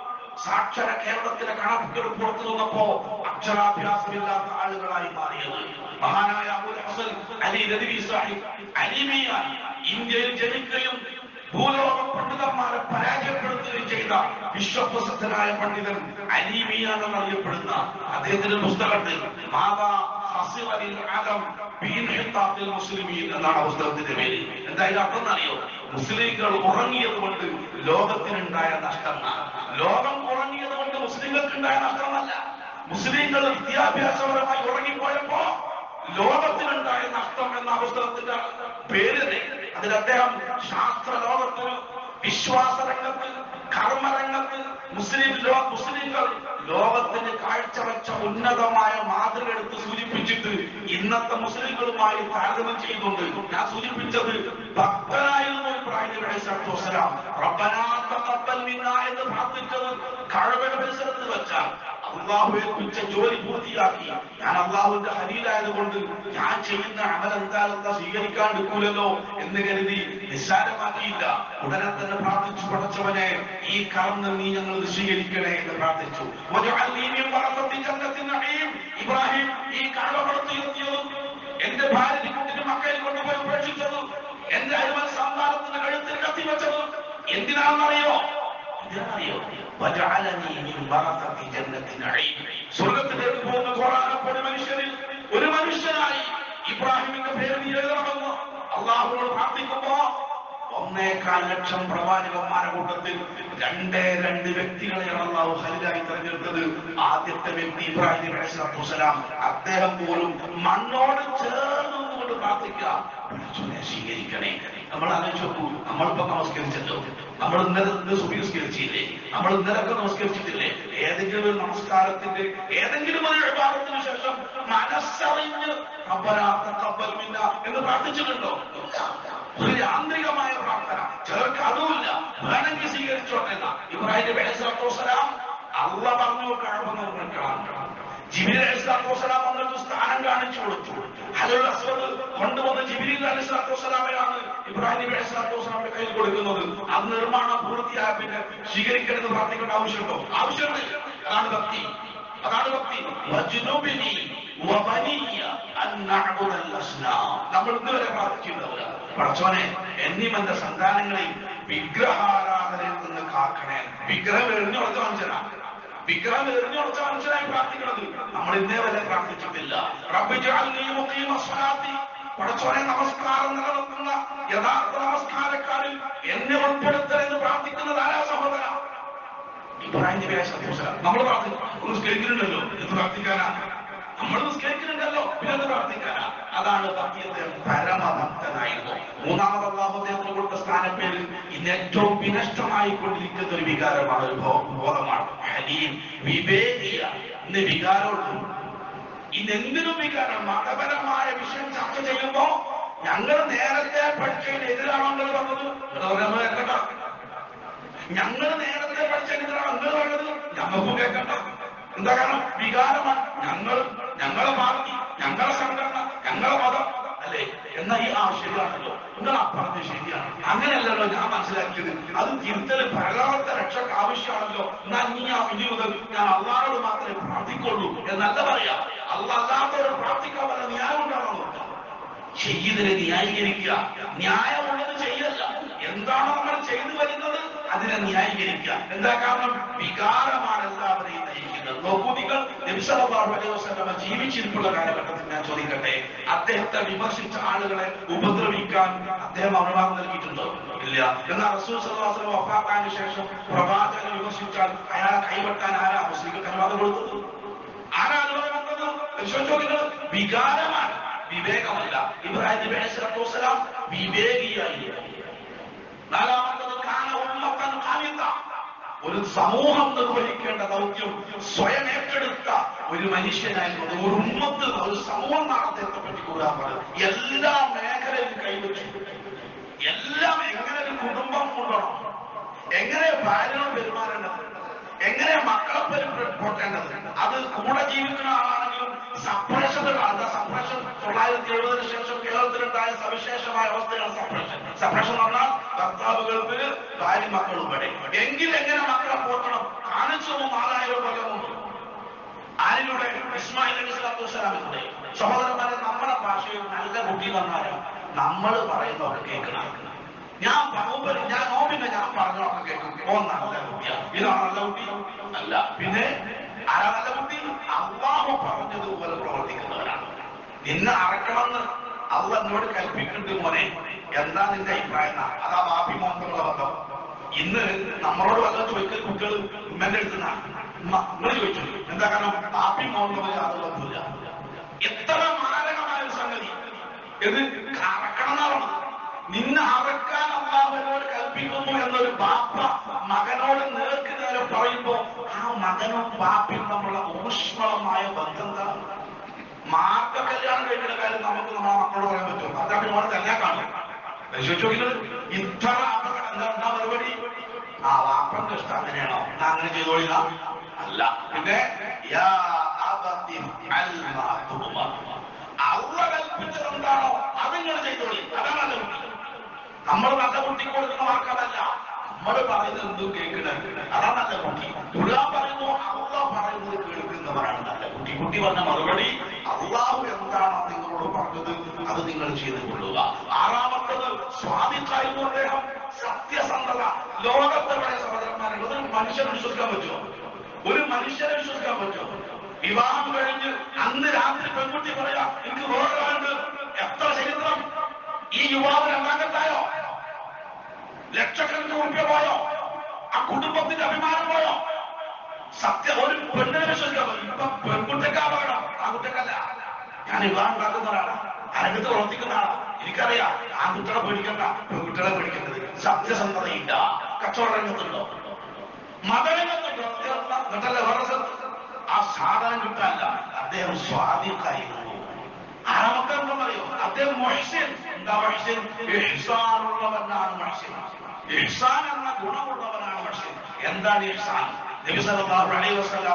സാക്ഷര കേരളത്തിലെ കണക്കുകൾ പുറത്തു നിന്നപ്പോ അക്ഷരാഭ്യാസമില്ലാത്ത ആളുകളായി മാറിയത് മഹാനായ അബുൽ ഹസൻ അലി രദവി സാഹിബ് അലിമിയ ഇന്ത്യയിൽ ജനിക്കുകയും ഭൂലോക പണ്ഡിതന്മാരെ പരാജയപ്പെടുത്തുകയും ചെയ്ത വിശ്വപ്രസിദ്ധനായ പണ്ഡിതൻ അലീമിയ എന്നറിയപ്പെടുന്ന അദ്ദേഹത്തിന്റെ പുസ്തകത്തിൽ മാതാ ഹസിറലിൽ ആലം ബിൻഹിത്താത്തിൽ മുസ്ലിമീൻ എന്നാണ് ആ പുസ്തകത്തിന്റെ പേര് എന്തായാലും അർത്ഥം എന്നറിയോ മുസ്ലിങ്ങൾ ഉറങ്ങിയത് കൊണ്ട് ലോകത്തിനുണ്ടായ നഷ്ടങ്ങൾ ലോകം ഉറങ്ങിയത് കൊണ്ട് മുസ്ലിങ്ങൾക്കുണ്ടായ നഷ്ടമല്ല മുസ്ലിങ്ങൾ വിദ്യാഭ്യാസപരമായി ഉറങ്ങിപ്പോയപ്പോ ലോകത്തിനുണ്ടായ നഷ്ടം എന്ന ആ പുസ്തകത്തിന്റെ പേര് തന്നെ. അതിൽ അദ്ദേഹം ശാസ്ത്ര ലോകത്ത് വിശ്വാസ രംഗത്ത് കർമ്മരംഗത്ത് മുസ്ലിം ലോ മുസ്ലിങ്ങൾ ലോകത്തിന് കാഴ്ചവെച്ച ഉന്നതമായ മാതൃക എടുത്ത് സൂചിപ്പിച്ചിട്ട് ഇന്നത്തെ മുസ്ലിങ്ങളുമായി താരതമ്യം ചെയ്യുന്നുണ്ട് ഞാൻ സൂചിപ്പിച്ചത് ഭക്തനായിരുന്നു ഇബ്രാഹിം നബി അലൈഹി സ്വലാത്തു വസ്സലാം റബ്ബനാ തഖബ്ബൽ മിന്നാ എന്ന് പ്രാർത്ഥിച്ചത് കഅബയുടെ പരിസരത്ത് വെച്ചാൽ അള്ളാഹു ഏൽപ്പിച്ച ജോലി പൂർത്തിയാക്കി ഞാൻ അള്ളാഹുവിന്റെ ഹരീലായതുകൊണ്ട് ഞാൻ ചെയ്യുന്ന അമൽ എന്തായാലും സ്വീകരിക്കാണ്ടിരിക്കൂലല്ലോ എന്ന് കരുതി നിസ്സാരമാക്കിയില്ല ഉടനെ തന്നെ പ്രാർത്ഥിച്ചു പടച്ചവനെ ഈ കർമ്മം നീ ഞങ്ങൾ സ്വീകരിക്കണേ എന്ന് പ്രാർത്ഥിച്ചു വജഅൽനീ മിൻ വറസത്തി ജന്നത്തിൻ നഈം. ഇബ്രാഹിം ഈ കടവടത്തിയെത്തിയതും എന്റെ ഭാര്യ കുട്ടിന് മക്കളെ കൊണ്ടുപോയി ഉപേക്ഷിച്ചതും എന്റെ അരുമൽ സന്താനത്തിന്റെ കഴുത്തിൽ കത്തിവെച്ചതും എന്തിനാണെന്നറിയോ എന്തിനാണെന്നറിയോ വജഅലനീ മിൻ വറസത്തി ജന്നത്തിൻ നഈം. സ്വർഗത്തിലേക്ക് പോകുന്ന ഖുർആനൊക്കെ ഒരു മനുഷ്യനിൽ ഒരു മനുഷ്യനായി ഇബ്രാഹിമിന്റെ പേര് നീ എഴുതണമെന്ന് അള്ളാഹുവോട് പ്രാർത്ഥിക്കുമ്പോ ഒന്നേകാൽ ലക്ഷം പ്രവാചകന്മാരുടെ കൂട്ടത്തിൽ രണ്ടേ രണ്ട് വ്യക്തികളെയാണ് അള്ളാഹു ഹലിലായി തെരഞ്ഞെടുത്തത് ആദ്യത്തെ വ്യക്തി ഇബ്രാഹിം നബി അലൈഹി സ്വലാത്തു വസ്സലാം അദ്ദേഹം പോലും മണ്ണോട് ചേർന്ന് കൊണ്ട് പ്രാർത്ഥിക്കുക പടച്ചോനെ സ്വീകരിക്കണേ നമ്മൾ ആലോചിച്ച് നോക്കൂ നമ്മളിപ്പോ നമസ്കരിച്ചല്ലോ നമ്മൾ ഇന്നലെ ഇന്ന് സുബീസ്കരിച്ചില്ലേ നമ്മൾ ഇന്നലൊക്കെ നമസ്കരിച്ചിട്ടില്ലേ ഏതെങ്കിലും ഒരു നമസ്കാരത്തിന്റെ ഏതെങ്കിലും ഒരു വിഭാഗത്തിന് ശേഷം മനസ്സറിഞ്ഞ് റബ്ബനാ തഖബ്ബൽ മിന്നാ എന്ന് പ്രാർത്ഥിച്ചിട്ടുണ്ടോ ഇല്ല. ഒരു യാന്ത്രികമായ പ്രാർത്ഥന ചിലർക്ക് അതുമില്ല വേണമെങ്കിൽ സ്വീകരിച്ചോട്ടെ എന്നാ. ഇബ്രാഹിം നബി അലൈഹി സ്വലാത്തു വസ്സലാം അള്ള പറഞ്ഞു കഴമ്പ് നിർമ്മിക്കണം ജിബിരി അലിസ്ലാത്തു വസ്സലാം വന്നിട്ട് സ്ഥാനം കാണിച്ചു കൊടുത്തു ഹലുൽ അസ്വദ് കൊണ്ടുവന്ന് ജിബിരി അലിസ്ലാത്തു വസ്സലാമയാണ് ഇബ്രാഹിം നബി അലിസ്ലാത്തു വസ്സലാമിന്റെ കയ്യിൽ കൊടുക്കുന്നത് അത് നിർമ്മാണം പൂർത്തിയായ പിന്നെ സ്വീകരിക്കണമെന്ന് പ്രാർത്ഥിക്കേണ്ട ആവശ്യമുണ്ടോ ആവശ്യമില്ല അതാണ് ഭക്തി അതാണ് ഭക്തി വജ്നുബിനി വബനിയ അൻ നഅബുദൽ അസ്നാം നമ്മൾ ഇന്നുവരെ പ്രാർത്ഥിക്കുന്നവരാ പടച്ചോനെ എന്നെയും എന്റെ സന്താനങ്ങളെയും വിഗ്രഹാരാധനയിൽ നിന്ന് കാക്കണേ വിഗ്രഹം എറിഞ്ഞു കൊടുത്ത മനുഷ്യനാ വിഗ്രഹം എറിഞ്ഞു കൊടുത്ത മനുഷ്യനായി പ്രാർത്ഥിക്കുന്നത് നമ്മൾ ഇന്നേ വരെ പ്രാർത്ഥിച്ചിട്ടില്ല റബ്ബി ജഅൽനി മുഖീമ സ്വലാത്തി പടച്ചോനെ നമസ്കാരം നിലനിർത്തുന്ന യഥാർത്ഥ നമസ്കാരക്കാരിൽ എന്നെ ഉൾപ്പെടുത്തലെന്ന് പ്രാർത്ഥിക്കുന്നത് ആരാ സഹോദര ഇബ്രാഹിം നബി അലൈഹി സ്വലാത്തു വസ്സലാം നമ്മൾ പ്രാർത്ഥിക്കും നിസ്കരിക്കുന്നുണ്ടല്ലോ എന്ന് പ്രാർത്ഥിക്കാനാ നമ്മൾ നിസ്കരിക്കുന്നുണ്ടല്ലോ പിന്നെ അത് പ്രാർത്ഥിക്കാനാ അതാണ് സത്യത്തെ പരമഭക്തനായിരുന്നു മൂന്നാമത് അള്ളാഹു അദ്ദേഹത്തിന് കൊടുത്ത സ്ഥാനപ്പേര് ഇന്ന് ഏറ്റവും വിനഷ്ടമായി കൊണ്ടിരിക്കുന്ന ഒരു വികാരമാണ് ഒരു ബോ- ബോധമാണ് ഹലീം വിവേകിയ ഇന്ന് വികാരമുള്ളൂ ഇതെന്തിനും വികാരം മതപരമായ വിഷയം ചർച്ച ചെയ്യുമ്പോ ഞങ്ങൾ നേരത്തെ പഠിച്ചതിന് എതിരാണോ നിങ്ങൾ പറഞ്ഞത് നിങ്ങൾ പറയാൻ കേൾക്കണ്ട ഞങ്ങൾ നേരത്തെ പഠിച്ചതിനെതിരാണ് നിങ്ങൾ പറഞ്ഞത് ഞങ്ങൾക്കും കേൾക്കണ്ട എന്താ കാരണം വികാരമാണ് ഞങ്ങൾ ഞങ്ങളെ പാർട്ടി ഞങ്ങളെ സംഘടന ഞങ്ങളെ മതം അല്ലേ എന്ന ഈ ആവശ്യമാണല്ലോ നിങ്ങൾ അപ്പുറത്ത് ശരിയാണ് അങ്ങനെയല്ലല്ലോ ഞാൻ മനസ്സിലാക്കിയത് അത് തിരുത്തൽ പരലോകത്തെ രക്ഷക്ക് ആവശ്യമാണല്ലോ എന്നാൽ നീ ആ ഇനി മുതൽ ഞാൻ അള്ളാഹോട് മാത്രമേ പ്രാർത്ഥിക്കുള്ളൂ എന്നല്ല പറയാ അല്ലാത്തവരെ പ്രാർത്ഥിക്കാൻ വല്ല ന്യായം ഉണ്ടാവണം ചെയ്തതിനെ ന്യായീകരിക്കുക ന്യായമുള്ളത് ചെയ്യല്ല എന്താണോ നമ്മൾ ചെയ്തു വരുന്നത് അതിനെ ന്യായീകരിക്കുക എന്താ കാരണം വികാരമാണ് എല്ലാവരെയും നയിക്കുന്നത് നോക്കൂ നിങ്ങൾ നബിസലല്ലാഹു അലൈഹി വസല്ലമ ജീവിച്ചിരിപ്പുള്ള കാലഘട്ടത്തിൽ ഞാൻ ചോദിക്കട്ടെ അദ്ദേഹത്തെ വിമർശിച്ച ആളുകളെ ഉപദ്രവിക്കാൻ അദ്ദേഹം അനുവാദം നൽകിയിട്ടുണ്ടോ ഇല്ല എന്നാൽ റസൂൽ സല്ലല്ലാഹു അലൈഹി വസല്ലം വഫാത്താന് ശേഷം പ്രവാചകനെ വിമർശിച്ചാൽ അയാളെ കൈവെട്ടാൻ ആരാ മുസ്ലിങ്ങൾക്ക് അനുവാദം കൊടുത്തത് ആരാ അനുവാദം കൊടുത്തത് പരിശോധിച്ചോക്കുന്നത് വികാരമാണ് വിവേകമല്ല ഇബ്രാഹിം നബി അലൈഹി സ്വലാത്തു വസ്സലാം വിവേകിയായി നാലാമത്തത് കാന ഉമ്മത്തൻ ഖാനിത. ഒരു സമൂഹം നിർവഹിക്കേണ്ട ദൗത്യം സ്വയം ഏറ്റെടുത്ത ഒരു മനുഷ്യനായിരുന്നു അത് ഒരു ഉമ്മത്ത് ഒരു സമൂഹം നാളത്തെ പറ്റി കൂടാൻ പറഞ്ഞു എല്ലാ മേഖലയിലും കൈവച്ചു എല്ലാം എങ്ങനെ ഒരു കുടുംബം കൊണ്ടണം എങ്ങനെ ഭാര്യയോട് പെരുമാറേണ്ടത് എങ്ങനെ മക്കളെ പെരുമാറേണ്ടത് അത് കൂടെ ജീവിക്കുന്ന ആളാണെങ്കിലും സപ്രഷനുകൾ എന്താ സപ്രഷൻ തൊള്ളായിരത്തി എഴുപതിന് ശേഷം കേരളത്തിലുണ്ടായ സവിശേഷമായ അവസ്ഥയാണ് സപ്രഷൻ സപ്രഷൻ എന്ന് പറഞ്ഞാൽ ഭർത്താവ് ഗൾഫില് ഭാര്യ മക്കൾ ഇവിടെ എങ്കിൽ എങ്ങനെ മക്കളെ പോറ്റണം കാണിച്ചു നാലായിരം കൊല്ലം മുമ്പ് ആരിലൂടെ ഇസ്മായിൽ അലി സ്വലാത്തു വസ്സലാമിലൂടെ സഹോദരന്മാരെ നമ്മുടെ ഭാഷയിൽ നല്ല കുട്ടി വന്നാലും നമ്മൾ പറയുന്നവർ കേൾക്കണം ഞാൻ മുമ്പ് ഞാൻ നോമ്പിന്റെ ഞാൻ പറഞ്ഞൊക്കെ കേൾക്കും ഓ നല്ല കുട്ടിയാ ഇതാണ് നല്ല കുട്ടി അല്ല പിന്നെ ആരാ നല്ല കുട്ടി അള്ളാഹു പറഞ്ഞതുപോലെ പ്രവർത്തിക്കുന്നവരാണ് നിന്നെ അറക്കണമെന്ന് അള്ള എന്നോട് കൽപ്പിക്കുന്നുണ്ട് മോനെ എന്താ നിന്റെ അഭിപ്രായം എന്നാ? അതാ ബാപ്പി മോഹനുള്ള ബന്ധം ഇന്ന് നമ്മളോട് വല്ല ചോദിക്കൽ കുട്ടികൾ ഉമ്മന്റെ അടുത്തുന്ന നിങ്ങൾ ചോദിച്ചു എന്താ കാരണം ബാപ്പി മോഹനുള്ള യാതൊന്നുമില്ല എത്ര മാരകമായ ഒരു സംഗതി ഇത് അറക്കണം എന്നാണ് നിന്നെ അറക്കാൻ അള്ളാഹുവിനോട് കൽപ്പിക്കുന്നു എന്നൊരു ബാപ്പ മകനോട് നേർക്ക് നേരെ പറയുമ്പോ ആ മകനും ബാപ്പയും തമ്മിലുള്ള ഊഷ്മളമായ ബന്ധം എന്താണ് മാർക്ക കല്യാണം കഴിക്കുന്ന കാര്യം നമുക്ക് നമ്മളെ മക്കളോട് പറയാൻ പറ്റും അതാ പിന്നെ മോളെ തന്നെ കാണും പരിശോധിച്ചോക്കിയത് ഇത്ര അപകടം എന്താ എന്താ മറുപടി ആ വാപ്പന്റെ ഇഷ്ടം അങ്ങനെയാണോ എന്നാ അങ്ങനെ ചെയ്തോളില്ല അല്ല പിന്നെ യാ അബതി അൽ മാ തുമർ. അള്ള കൽപ്പിച്ചത് എന്താണോ അതിങ്ങനെ ചെയ്തോളി അതാണ് നല്ല കുട്ടി നമ്മൾ നല്ല കുട്ടിക്ക് കൊടുക്കുന്ന വാക്കതല്ല നമ്മൾ പറയുന്നത് എന്തും കേൾക്കണ അതാണ് നല്ല കുട്ടി ഖുർആൻ പറയുന്നു അള്ളാഹ് പറയുന്നത് കേൾക്കുന്നവരാണ് നല്ല കുട്ടി കുട്ടി പറഞ്ഞ മറുപടി അള്ളാഹു എന്താണോ നിങ്ങളോട് പറഞ്ഞത് അത് നിങ്ങൾ ചെയ്തു കൊള്ളുക ആറാമത്തത് സ്വാതിക്കായിരുന്നു അദ്ദേഹം സത്യസന്ധത ലോകത്തെ പഴയ സഹോദരന്മാരെ ഒരു മനുഷ്യനെ വിശ്വസിക്കാൻ പറ്റുമോ ഒരു മനുഷ്യനെ വിശ്വസിക്കാൻ പറ്റുമോ വിവാഹം കഴിഞ്ഞ് അന്ന് രാത്രി പെൺകുട്ടി പറയാ എനിക്ക് വേറൊരാളുണ്ട് എത്ര ചരിത്രം ഈ യുവാവിന് രണ്ടാമത്തായോ ലക്ഷക്കണക്കിന് ഉറുപ്പ്യ പോയോ ആ കുടുംബത്തിന്റെ അഭിമാനം പോയോ സത്യ ഒരു പെണ്ണിനെ വിശ്വസിക്കാൻ പറ്റും ഇപ്പൊ പെൺകുട്ടിക്ക് അപകടം ആൺകുട്ടിക്കല്ല ഞാൻ വിവാഹം ഉണ്ടാക്കുന്ന ഒരാളാണ് അരങ്ങത്ത് പ്രവർത്തിക്കുന്ന ആളാണ് എനിക്കറിയാം ആൺകുട്ടികളെ പേടിക്കണ്ട പെൺകുട്ടികളെ പേടിക്കേണ്ടത് സത്യസന്ധതയില്ല കച്ചവട രംഗത്തുണ്ടോ മതരംഗത്തുണ്ടോ എന്നിട്ടല്ലേ വേറെ സ്ഥലത്ത് ആ സാധനം കിട്ടാല്ല അദ്ദേഹം സ്വാധീനമായിരുന്നു ആറാമത്തെ എന്താ പറയോ അദ്ദേഹം മൊഹ്സിൻ എന്താ മൊഹ്സിൻ ഇഹ്സാനുള്ളവനാണ് മൊഹ്സിൻ ഇഹ്സാൻ എന്ന ഗുണമുള്ളവനാണ് മൊഹ്സിൻ എന്താണ് ഇഹ്സാൻ നബി സല്ലല്ലാഹു അലൈഹി വസല്ലമ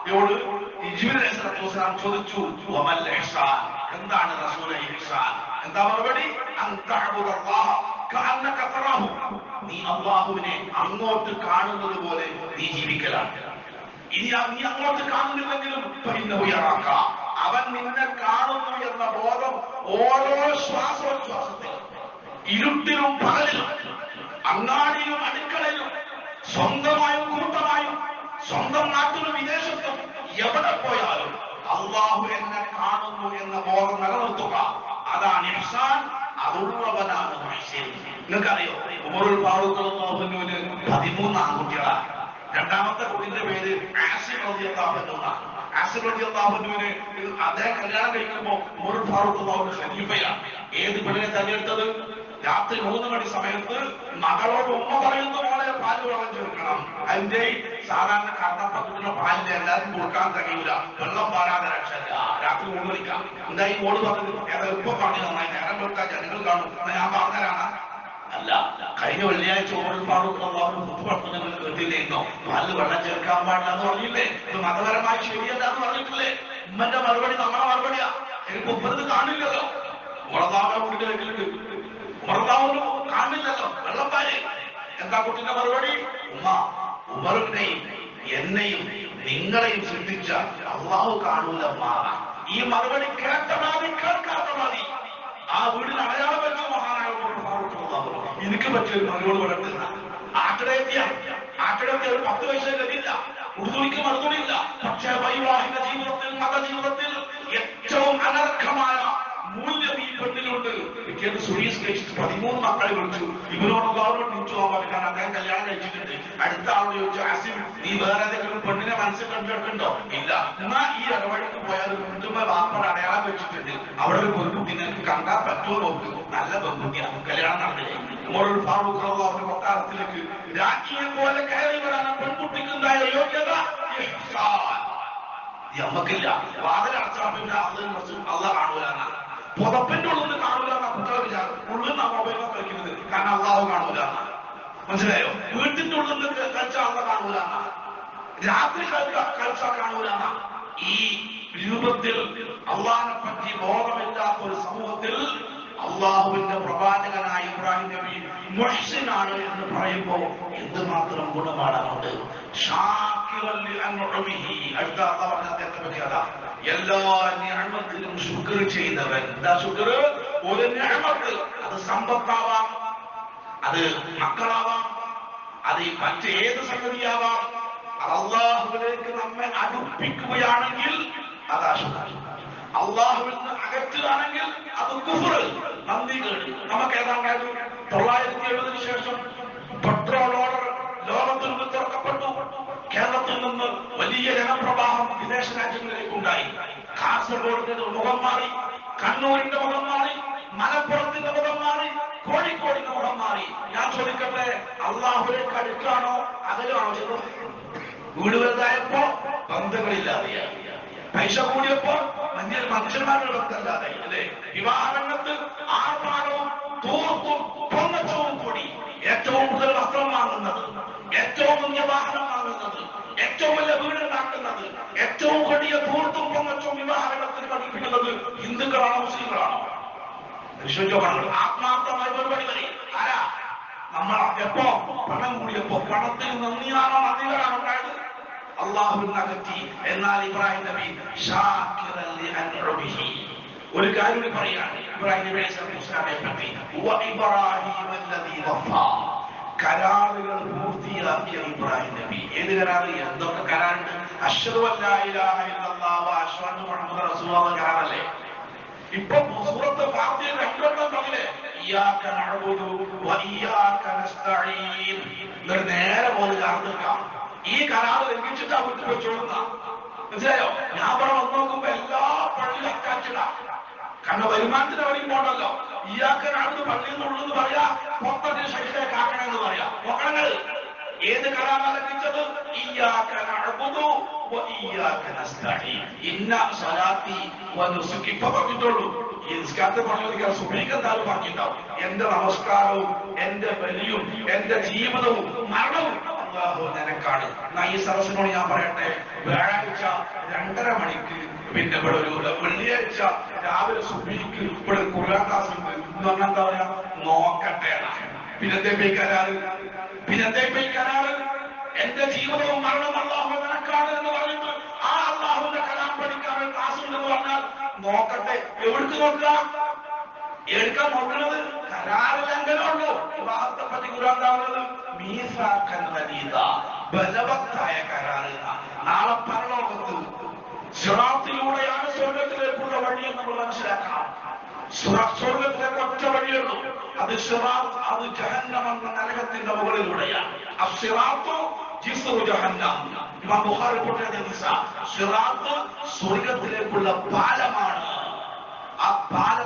യോട് ജിബ്രീൽ അലൈഹി സ്വലാത്തു വസ്സലാം ചോദിച്ചു വമൽ ഇഹ്സാൻ എന്താണ് റസൂലെ ഇഹ്സാൻ എന്താ മറുപടി അൻ തഅബുദല്ലാഹ കഅന്നക തറാഹു നീ അല്ലാഹുവിനെ അങ്ങോട്ട് കാണുന്നത് പോലെ നീ ജീവിക്കലാണ് ഇനി ആ നീ അങ്ങോട്ട് കാണുന്നില്ലെങ്കിലും ഫഇന്നഹു യറാക അവൻ നിന്നെ കാണുന്നു എന്ന ബോധം ഓരോ ശ്വാസോച്ഛ്വാസത്തിലും ഇരുട്ടിലും പകലിലും അങ്ങാടിയിലും അടുക്കളയിലും സ്വന്തമായും കൂട്ടമായും സ്വന്തം നാട്ടിലും വിദേശത്തും എവിടെ പോയാലും അള്ളാഹു എന്നെ കാണുന്നു എന്ന ബോധം നിലനിർത്തുക അതാണ് ഇഹ്സാൻ അതുള്ളവനാണ് മനുഷ്യൻ നിങ്ങൾക്കറിയോ ഉമറുൽ ഫാറൂഖ് അള്ളാഹുവിന് പതിമൂന്ന് ആൺകുട്ടികളാണ് രണ്ടാമത്തെ കുട്ടിന്റെ പേര് ആസിഫ് റളിയല്ലാഹു അൻഹു എന്നാണ്. ആസിഫ് റളിയല്ലാഹു അൻഹുവിന് അദ്ദേഹം കല്യാണം കഴിക്കുമ്പോൾ ഉമറുൽ ഫാറൂഖ് അള്ളാഹുവിന് ഖലീഫയാണ് ഏത് പെണ്ണിനെ തെരഞ്ഞെടുത്തത് രാത്രി മൂന്ന് മണി സമയത്ത് മകളോട് ഉമ്മ പറയുന്ന പോലെ പാല് വെള്ളം ചേർക്കണം അതിന്റെ സാധാരണ കർണപ്പത്തിന്റെ പാലിന് എല്ലാവർക്കും കൊടുക്കാൻ കഴിയൂല വെള്ളം പാരാതെ രക്ഷയില്ല രാത്രി മൂന്ന് മണിക്കാം എന്താ ഈ ഓട് പറഞ്ഞത് ഏതാ ഇപ്പൊ പറഞ്ഞു നന്നായി നേരം വെക്കാൻ ജനങ്ങൾ കാണും എന്നാ ഞാൻ പറഞ്ഞുതരാണ് അല്ല കഴിഞ്ഞ വെള്ളിയാഴ്ച ഓമൽ ഫാറൂഖ് അള്ളാഹു പുതുപ്പറത്ത് നിങ്ങൾ കേട്ടില്ലേന്നോ പാലിൽ വെള്ളം ചേർക്കാൻ പാടില്ല എന്ന് പറഞ്ഞില്ലേ ഇത് മതപരമായി ശരിയല്ല എന്ന് പറഞ്ഞിട്ടില്ലേ ഉമ്മന്റെ മറുപടി നമ്മളെ മറുപടിയാ എനിക്ക് മുപ്പത് കാണില്ലല്ലോ മുളതാവ വീട്ടിലേക്കുണ്ട് മുളതാവിന് കാണില്ലല്ലോ വെള്ളപ്പാല് എന്താ കുട്ടിന്റെ മറുപടി ഉമ്മ ഉമറിനെയും എന്നെയും നിങ്ങളെയും സൃഷ്ടിച്ച അള്ളാഹു കാണൂല മാറ ഈ മറുപടി കേട്ട മതി കേൾക്കാത്ത മതി ആ വീടിന് അടയാളം വെച്ച മഹാനായ ഉമർ ഫാറൂഖ് റളിയല്ലാഹു അൻഹു. എനിക്ക് പറ്റിയൊരു മറുപടി വളർത്തുന്ന ആട്ടിടയെത്തിയ ആട്ടിടത്തെ ഒരു പത്ത് പൈസ ഗതിയില്ല ഉറുദുവിക്ക് മറുപടിയില്ല പക്ഷേ വൈവാഹിക ജീവിതത്തിൽ മതജീവിതത്തിൽ ഏറ്റവും അനർഹമായ മൂല്യം ഈ പെണ്ണിലുണ്ട് പിറ്റേന്ന് സുരീസ് കഴിച്ചിട്ട് പതിമൂന്ന് മക്കളെ വിളിച്ചു ഇവരോട് ഗവൺമെന്റ് വിളിച്ചു പോകാൻ കാരണം അദ്ദേഹം കല്യാണം കഴിച്ചിട്ടുണ്ട് അടുത്ത ആളോട് ചോദിച്ചു ആസിം നീ വേറെ ഏതെങ്കിലും പെണ്ണിനെ മനസ്സിൽ കണ്ടെടുക്കണ്ടോ ഇല്ല എന്നാ ഈ ഇടവഴിക്ക് പോയാൽ വീണ്ടും വാപ്പയുടെ അടയാളം വെച്ചിട്ടുണ്ട് അവിടെ ഒരു പെൺകുട്ടി നിനക്ക് കണ്ടാൽ പറ്റുമോ നോക്ക് നല്ല പെൺകുട്ടിയാണ് കല്യാണം നടന്നില്ലേ ഉമറുൽ ഫാറൂഖ് റളിയല്ലാഹു കൊട്ടാരത്തിലേക്ക് രാജ്ഞിയെ പോലെ കയറി വരാൻ ആ പെൺകുട്ടിക്കുണ്ടായ യോഗ്യത ഇഹ്സാൻ ഈ അമ്മക്കില്ല വാതിൽ അടച്ചാൽ പിന്നെ അത് അല്ല കാണൂലാണ് പുതപ്പിന്റെ ഉള്ളിൽ നിന്ന് കാണൂല കുട്ടികളെ വിചാരം ഉള്ളിൽ നിന്ന് മൊബൈലോ കളിക്കുന്നത് കാരണം അള്ളാഹു കാണൂല മനസ്സിലായോ വീട്ടിന്റെ ഉള്ളിൽ നിന്ന് കളിച്ചാൽ അള്ള കാണൂല രാത്രി കളിച്ച കളിച്ചാൽ കാണൂല ഈ രൂപത്തിൽ അള്ളാഹിനെ പറ്റി ബോധമില്ലാത്ത ഒരു സമൂഹത്തിൽ അള്ളാഹുവിന്റെ പ്രവാചകനായ ഇബ്രാഹിം നബി മുഹ്സിനാണ് എന്ന് പറയുമ്പോൾ എന്തുമാത്രം ഗുണമാണ് അതുകൊണ്ട് ഷാക്കിറൻ ലിഅൻഉമിഹി. അടുത്ത അള്ളാഹ് പറഞ്ഞ അദ്ദേഹത്തെ പറ്റി അതാ എല്ലാ നിഅമത്തിലും ശുക്ർ ചെയ്യുന്നവൻ എന്താ ശുക്ർ ഒരു നിഅമത്ത് അത് സമ്പത്താവാം അത് മക്കളാവാം അത് മറ്റേത് സംഗതിയാവാം അത് അള്ളാഹുവിലേക്ക് നമ്മെ അടുപ്പിക്കുകയാണെങ്കിൽ അത് അശുദ്ധ അള്ളാഹുവിൽ നിന്ന് അകറ്റുകയാണെങ്കിൽ അത് കുഫർ നന്ദി കേട് നമുക്ക് ഏതാണ്ടായത് തൊള്ളായിരത്തി എഴുപതിനു ശേഷം പെട്രോൾ ഓർഡർ ലോകത്തിൽ നിന്ന് തുറക്കപ്പെട്ടു കേരളത്തിൽ നിന്ന് വലിയ ജനപ്രവാഹം വിദേശ രാജ്യങ്ങളിലേക്ക് ഉണ്ടായി കാസർഗോഡിന്റെ മുഖം മാറി കണ്ണൂരിന്റെ മുഖം മാറി മലപ്പുറത്തിന്റെ മുഖം മാറി കോഴിക്കോടിന്റെ മുഖം മാറി ഞാൻ ചോദിക്കട്ടെ അള്ളാഹുലേക്ക് അടുക്കാണോ അതിലാണോ ചെന്നത് വീട് വലുതായപ്പോ ബന്ധങ്ങളില്ലാതെയായി പൈസ കൂടിയപ്പോ മനുഷ്യർ മനുഷ്യന്മാരുടെ ബന്ധമില്ലാതെ അല്ലേ വിവാഹരംഗത്ത് ആർഭാടവും തൂർത്തും പൊങ്ങച്ചവും കൂടി ഏറ്റവും കൂടുതൽ വസ്ത്രം വാങ്ങുന്നത് ഏറ്റവും വലിയ വാഹനം വാങ്ങുന്നത് ഏറ്റവും വലിയ വീട് ഉണ്ടാക്കുന്നത് ഏറ്റവും കൊടിയ തൂർത്തും പൊങ്ങച്ചവും വിവാഹരംഗത്തിന് പഠിപ്പിക്കുന്നത് ഹിന്ദുക്കളാണോ മുസ്ലിങ്ങളാണോ വിശ്വജോഗങ്ങൾ ആത്മാർത്ഥമായി മറുപടി പറയും ആരാ നമ്മൾ എപ്പോ പണം കൂടിയപ്പോ പണത്തിന് നന്ദിയാണോ നന്ദികളാണോ ഉണ്ടായത് അള്ളാഹുവിന് അകറ്റി എന്നാൽ ഇബ്രാഹിം നബി ഷാക്കിറൻ ലിഅൻഉമിഹി. ഒരു കാര്യം കൂടി പറയാണ് ഇബ്രാഹിം നബി അലൈഹി സ്വലാത്തു വസ്സലാമയെ പറ്റി വ ഇബ്രാഹിം അല്ലദീ വഫാ. കരാറുകൾ പൂർത്തിയാക്കിയ ഇബ്രാഹിം നബി ഏത് കരാറ് എന്തൊക്കെ കരാറുണ്ട് അഷ്ഹദു അല്ലാ ഇലാഹ ഇല്ലല്ലാഹ് വ അഷ്ഹദു മുഹമ്മദ് റസൂലുള്ളാഹ് കരാറല്ലേ ഇപ്പൊ സൂറത്ത് ഫാത്തിഹ രണ്ടോട്ടം പറഞ്ഞില്ലേ ഇയ്യാക നഅബുദു വ ഇയ്യാക നസ്തഈൻ എന്നിട്ട് നേരെ പോലെ കാർന്നിക്കാം ഈ കരാറ് ലംഘിച്ചിട്ടാ വിട്ടു വെച്ചോളുന്ന മനസ്സിലായോ ഞാൻ ഇവിടെ വന്ന് നോക്കുമ്പോ എല്ലാ പള്ളിയും അക്കാച്ചിടാ കാരണം വരുമാനത്തിന് വഴി പോകണല്ലോ ഇയാൾക്ക് നടന്ന് പള്ളിയിൽ നിന്നുള്ളത് പറയാ പുറത്തൊക്കെ ശൈലിയെ കാക്കണമെന്ന് പറയാ നോക്കണങ്ങള് ഏത് കരാറാ ലംഘിച്ചത് ഇയ്യാക നഅബുദു വ ഇയ്യാക നസ്തഈൻ ഇന്ന സ്വലാത്തി വ നുസുക്കി ഇപ്പൊ പറഞ്ഞിട്ടുള്ളൂ ഈ നിസ്കാരത്തെ പറഞ്ഞിരിക്കാൻ സുബൈക്ക് എന്തായാലും പറഞ്ഞിട്ടുണ്ടാവും എന്റെ നമസ്കാരവും എന്റെ ബലിയും എന്റെ ജീവിതവും മരണവും അള്ളാഹു നിനക്കാണ് എന്നാ ഈ സദസ്സിനോട് ഞാൻ പറയട്ടെ വ്യാഴാഴ്ച രണ്ടര മണിക്ക് പിന്നെ ഇവിടെ ഒരു വെള്ളിയാഴ്ച രാവിലെ സുബിക്ക് ഇവിടെ ഖുർആൻ ക്ലാസ് ഉണ്ട് എന്ന് പറഞ്ഞാൽ എന്താ പറയാ നോക്കട്ടെ പിന്നത്തെ പോയി കരാറ് പിന്നത്തെ പോയി കരാറ് എന്റെ ജീവിതവും മരണവും അള്ളാഹു നിനക്കാണ് എന്ന് പറഞ്ഞിട്ട് ആ അള്ളാഹുവിന്റെ കലാം പഠിക്കാൻ ക്ലാസ് ഉണ്ടെന്ന് പറഞ്ഞാൽ നോക്കട്ടെ എവിടേക്ക് നോക്കുക എടുക്കാൻ നോക്കുന്നത് കരാറ് ലംഘനമുള്ളൂ വിവാഹത്തെ പറ്റി ഗുരുവാന്താവുന്നത് മീസാക്കൻ വലീത ബലവത്തായ കരാറ് നാളെ പരലോകത്ത് സിറാത്തിലൂടെയാണ് സ്വർഗത്തിലേക്കുള്ള വഴി എന്ന് നമ്മൾ മനസ്സിലാക്കണം സിറാ- സ്വർഗത്തിലേക്ക് ഒറ്റ വഴിയുള്ളൂ അത് സിറാത്ത് അത് ജഹന്നം എന്ന നരകത്തിന്റെ മുകളിലൂടെയാണ് അസിറാത്തു ജിസ്റു ജഹന്നം ഇമാം ബുഖാരി റിപ്പോർട്ട് ചെയ്ത സിറാത്ത് സ്വർഗത്തിലേക്കുള്ള പാലമാണ് ആ പാലം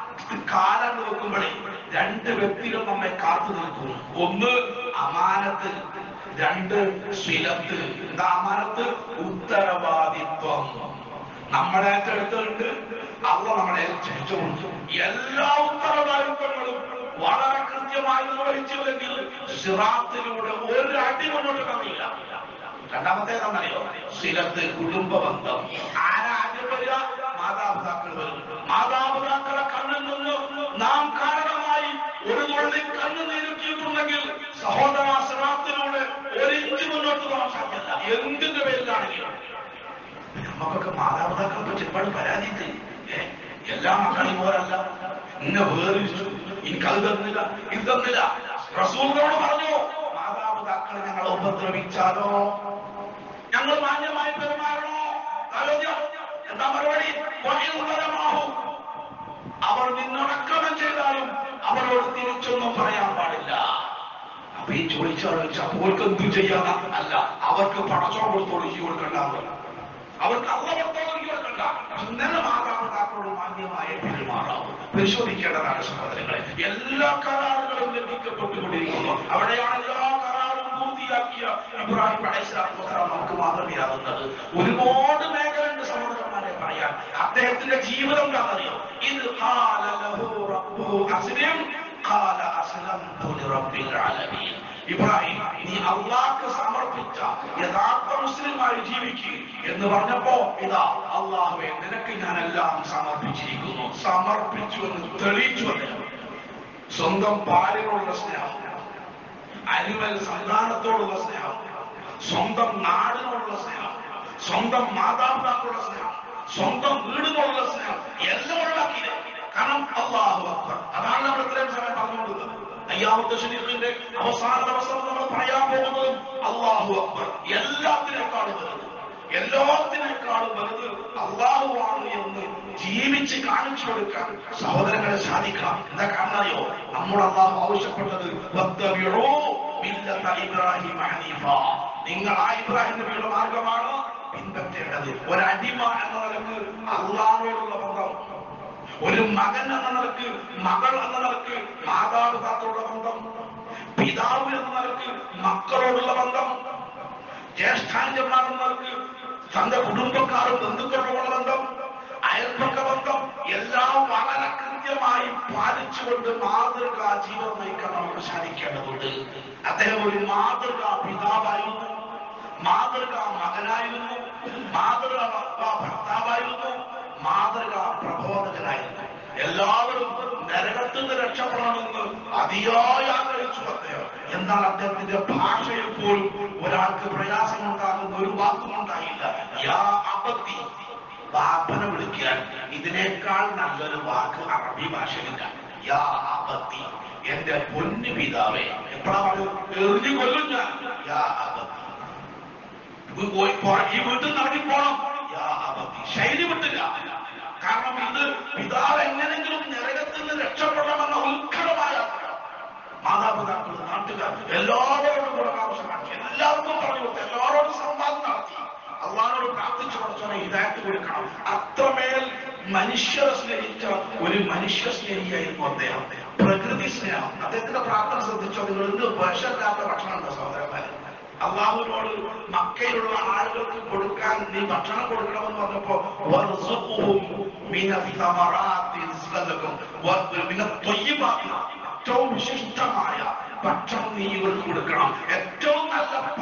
കാലം നോക്കുമ്പോഴേ രണ്ട് വ്യക്തികൾ നമ്മെ കാത്തു നിൽക്കുന്നു ഒന്ന് അമാനത്ത് രണ്ട് ശിലത്ത് എന്താ അമാനത്ത് ഉത്തരവാദിത്വം നമ്മളെ ഏറ്റെടുത്തിട്ടുണ്ട് അവ നമ്മളെ ഏൽപ്പിച്ചുകൊണ്ട് എല്ലാ ഉത്തരവാദിത്വങ്ങളും വളരെ കൃത്യമായി നിർവഹിച്ചില്ലെങ്കിൽ സിറാത്തിലൂടെ ഒരു അടി മുന്നോട്ട് കമ്മില്ല രണ്ടാമത്തേതെന്നറിയോ ശിലത്ത് കുടുംബ ബന്ധം ആരാ ആദ്യം വരിക മാതാപിതാക്കൾ വരും മാതാപിതാക്കളെ കണ്ണിൽ നിന്ന് നാം കാരണമായി ഒരു തുള്ളി കണ്ണു നീരുറ്റിയിട്ടുണ്ടെങ്കിൽ സഹോദര ശ്രമത്തിലൂടെ ഒരു ഇഞ്ച് മുന്നോട്ട് പോകാൻ സാധ്യമല്ല എന്തിന്റെ പേരിലാണെങ്കിലും നമുക്കൊക്കെ മാതാപിതാക്കളെ പറ്റി ഒരുപാട് പരാതിയുണ്ട് ഏ, എല്ലാ മക്കളും പോരല്ല ഇന്നെ വേറിച്ചു എനിക്കത് തന്നില്ല ഇത് തന്നില്ല റസൂലിനോട് പറഞ്ഞു മാതാപിതാക്കളെ ഞങ്ങൾ ഉപദ്രവിച്ചാലോ ഞങ്ങൾ മാന്യമായി പെരുമാറണോ ആലോചന എന്താ മറുപടി വഴിയുള്ളവരമാവും അവർ നിന്നടക്രമം ചെയ്താലും അവരോട് തിരിച്ചൊന്നും പറയാൻ പാടില്ല അപ്പൊ ഈ ചോദിച്ചാൽ അവർക്ക് എന്തു ചെയ്യാന അല്ല അവർക്ക് പടച്ചോ കൊടുത്ത് ഒഴുകി കൊടുക്കണ്ടാവില്ല അവർക്ക് അള്ള കൊടുത്തോ ഒഴുകി കൊടുക്കണ്ട ഇന്നലെ മാതാപിതാക്കളോട് മാന്യമായ പെരുമാറാവും പരിശോധിക്കേണ്ടതാണ് സഹോദരങ്ങളെ എല്ലാ കരാറുകളും ലഭിക്കപ്പെട്ടുകൊണ്ടിരിക്കുന്നു അവിടെയാണ് എല്ലാ കരാറും പൂർത്തിയാക്കിയ ഇബ്രാഹിം അലൈഹിസ്ലാം നമുക്ക് മാതൃകയാകുന്നത് ഒരുപാട് മേഖലയുണ്ട് സഹോദരന്മാരെ പറയാൻ അദ്ദേഹത്തിന്റെ ജീവിതം എന്താണെന്നറിയോ ഇത് ഖാല ലഹു റബ്ബുഹു അസ്ലിം ഖാല അസ്ലംതു ലിറബ്ബിൽ ആലമീൻ ഇബ്രാഹിം നീ അള്ളാഹ്ക്ക് സമർപ്പിച്ച യഥാർത്ഥ മുസ്ലിമായി ജീവിക്കുക എന്ന് പറഞ്ഞപ്പോ ഇതാ അള്ളാഹുവെ നിനക്ക് ഞാൻ എല്ലാം സമർപ്പിച്ചിരിക്കുന്നു സമർപ്പിച്ചു എന്ന് തെളിയിച്ചു അദ്ദേഹം സ്വന്തം പാലിനോടുള്ള സ്നേഹം അരിവൽ സന്താനത്തോടുള്ള സ്നേഹം സ്വന്തം നാടിനോടുള്ള സ്നേഹം സ്വന്തം മാതാപിതാക്കളുടെ സ്നേഹം സ്വന്തം വീടിനോടുള്ള സ്നേഹം എല്ലാം ഒഴിവാക്കിയില്ലേ കാരണം അള്ളാഹു അക്ബർ അതാണ് നമ്മൾ ഇത്രയും സമയം പറഞ്ഞുകൊണ്ടത് അയ്യാമത്തെ ശരീരത്തിന്റെ അവസാന ദിവസം നമ്മൾ പറയാൻ പോകുന്നതും അള്ളാഹു അക്ബർ എല്ലാത്തിനേക്കാളും വലുത് എല്ലാത്തിനേക്കാളും വലുത് അള്ളാഹുവാണ് എന്ന് ജീവിച്ച് കാണിച്ചു കൊടുക്കാൻ സഹോദരങ്ങളെ സാധിക്കണം എന്താ കാരണം അറിയോ നമ്മുടെ അള്ളാഹു ആവശ്യപ്പെട്ടത് വത്തബിഉ മില്ലത ഇബ്രാഹിം ഹനീഫ നിങ്ങൾ ആ ഇബ്രാഹിം നബിയുടെ മാർഗമാണ് പിൻപറ്റേണ്ടത് ഒരടിമ എന്ന നിലക്ക് അള്ളാഹോടുള്ള ബന്ധം ഒരു മകൻ എന്ന നിലക്ക് മകൾ എന്ന നിലക്ക് മാതാപിതാക്കളുടെ ബന്ധം പിതാവ് എന്ന നിലക്ക് മക്കളോടുള്ള ബന്ധം ജ്യേഷ്ഠാഞ്ചന്മാർ എന്ന നിലക്ക് തന്റെ കുടുംബക്കാരും ബന്ധുക്കളോടുള്ള ബന്ധം അയൽപക്ക ബന്ധം എല്ലാം വളരെ കൃത്യമായി പാലിച്ചുകൊണ്ട് മാതൃകാ ജീവിതം നയിക്കാൻ നമുക്ക് സാധിക്കേണ്ടതുണ്ട് അദ്ദേഹം ഒരു മാതൃകാ പിതാവായിരുന്നു മാതൃകാ മകനായിരുന്നു മാതൃകാ ഭർത്താവായിരുന്നു മാതൃകാ പ്രബോധകനായിരുന്നു എല്ലാവരും നരകത്തിൽ നിന്ന് രക്ഷപ്പെടണമെന്ന് അതിയായി ആഗ്രഹിച്ചു അദ്ദേഹം എന്നാൽ അദ്ദേഹത്തിന്റെ ഭാഷയിൽ പോലും ഒരാൾക്ക് പ്രയാസമുണ്ടാകുന്ന ഒരു വാക്കും ഉണ്ടായില്ല യാ അബദ്ധി ബാപ്പനെ വിളിക്കാൻ ഇതിനേക്കാൾ നല്ലൊരു വാക്ക് അറബി ഭാഷയില്ല യാ അബദ്ധി എന്റെ പൊന്നു പിതാവേ എപ്പോഴാ പറയുന്നത് എറിഞ്ഞു കൊല്ലും ഞാൻ യാ അബദ്ധി ഈ വീട്ടിൽ നിന്ന് ഇറങ്ങി പോണം യാ അബദ്ധി ശൈലി വിട്ടില്ല കാരണം ഇത് പിതാവ് എങ്ങനെങ്കിലും നരകത്തിൽ നിന്ന് രക്ഷപ്പെടണമെന്ന ഉത്കടമായ ആഗ്രഹം. മാതാപിതാക്കൾ നാട്ടുകാർ എല്ലാവരോടും കൂടെ ആവശ്യമാക്കി എല്ലാവർക്കും പറഞ്ഞു കൊടുത്തു എല്ലാവരോടും സംവാദം നടത്തി അള്ളാഹിനോട് പ്രാർത്ഥിച്ചു പഠിച്ചോനെ ഹിദായത്ത് കൊടുക്കണം അത്രമേൽ മനുഷ്യരെ സ്നേഹിച്ച ഒരു മനുഷ്യ സ്നേഹിയായിരുന്നു അദ്ദേഹം പ്രകൃതി സ്നേഹം അദ്ദേഹത്തിന്റെ പ്രാർത്ഥന ശ്രദ്ധിച്ചോ നിങ്ങൾ എന്ത് വിഷമില്ലാത്ത ഭക്ഷണം ഉണ്ട് സഹോദരന്മാരെ അള്ളാഹുവിനോട് മക്കയിലുള്ള ആളുകൾക്ക് കൊടുക്കാൻ നീ ഭക്ഷണം കൊടുക്കണമെന്ന് പറഞ്ഞപ്പോ വർസുഖുഹും മിന സമറാത്തി റിസ്ഖലക്കും വ- മിന ത്വയ്യിബാത്തി ഏറ്റവും വിശിഷ്ടമായ ഭക്ഷണം നീ ഇവർക്ക് കൊടുക്കണം ഏറ്റവും നല്ല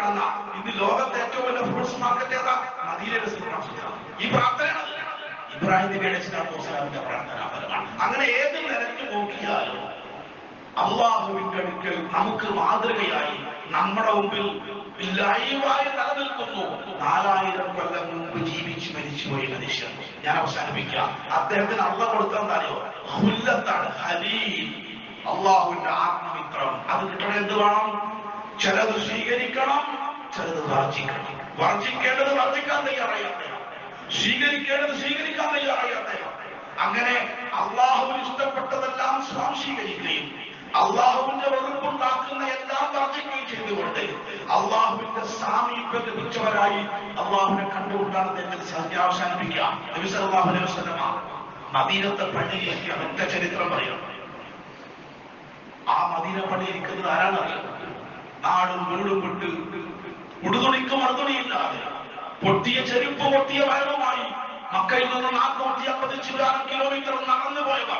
കൊടുക്കണം ഇത് ലോകത്തെ ഏറ്റവും വലിയ ഫ്രൂട്ട്സ് മാർക്കറ്റ് ഏതാ മദീനയുടെ സൂപ്പർ മാർക്കറ്റാണ്. ഈ പ്രാർത്ഥനയാണ് ഇബ്രാഹിം നബിയുടെ ഇസ്ലാത്തു വസ്സലാമിന്റെ പ്രാർത്ഥനാ ഫലമാണ് അങ്ങനെ ഏത് നിലയ്ക്ക് നോക്കിയാലും അള്ളാഹുവിന്റെ അടുക്കൽ നമുക്ക് മാതൃകയായി നമ്മുടെ മുമ്പിൽ ലൈവായി നിലനിൽക്കുന്നു നാലായിരം കൊല്ലം മുമ്പ് ജീവിച്ച് മരിച്ചുപോയ മനുഷ്യൻ ഞാൻ അവസാനിപ്പിക്കാം അദ്ദേഹത്തിന് അള്ള കൊടുത്തറിയോ ഹുല്ലത്താണ് ഹലീൽ അള്ളാഹുവിന്റെ ആത്മമിത്രം അത് കിട്ടണ എന്ത് വേണം ചിലത് സ്വീകരിക്കണം ചിലത് വർജിക്കണം വർജിക്കേണ്ടത് വർജിക്കാൻ തയ്യാറായി അദ്ദേഹം സ്വീകരിക്കേണ്ടത് സ്വീകരിക്കാൻ തയ്യാറായി അദ്ദേഹം അങ്ങനെ അള്ളാഹുവിന് ഇഷ്ടപ്പെട്ടതെല്ലാം സ്വാംശീകരിക്കുകയും അള്ളാഹുവിന്റെ വെറുപ്പുണ്ടാക്കുന്ന എല്ലാം വർജിക്കുകയും ചെയ്തുകൊണ്ട് അള്ളാഹുവിന്റെ സാമീപ്യം ലഭിച്ചവരായി അള്ളാഹുവിനെ കണ്ടുകൊണ്ടാണ് അദ്ദേഹത്തിന് സത്യ അവസാനിപ്പിക്കുക നബി സല്ലല്ലാഹു അലൈഹി വസല്ലമ മദീനത്തെ പള്ളിയിലേക്ക് ഒറ്റ ചരിത്രം പറയുന്നു ആ മദീന പള്ളി ഇരിക്കുന്നത് ആരാണറിയാം നാടും വീടും വിട്ട് ഉടുതുണിക്ക് മറുതുണിയില്ലാതെ പൊട്ടിയ ചെരുപ്പ് പൊട്ടിയ വയറുമായി മക്കയിൽ നിന്ന് നാൽപ്പത്തി അമ്പത് ചില്ലാനം കിലോമീറ്റർ നടന്നു പോയവർ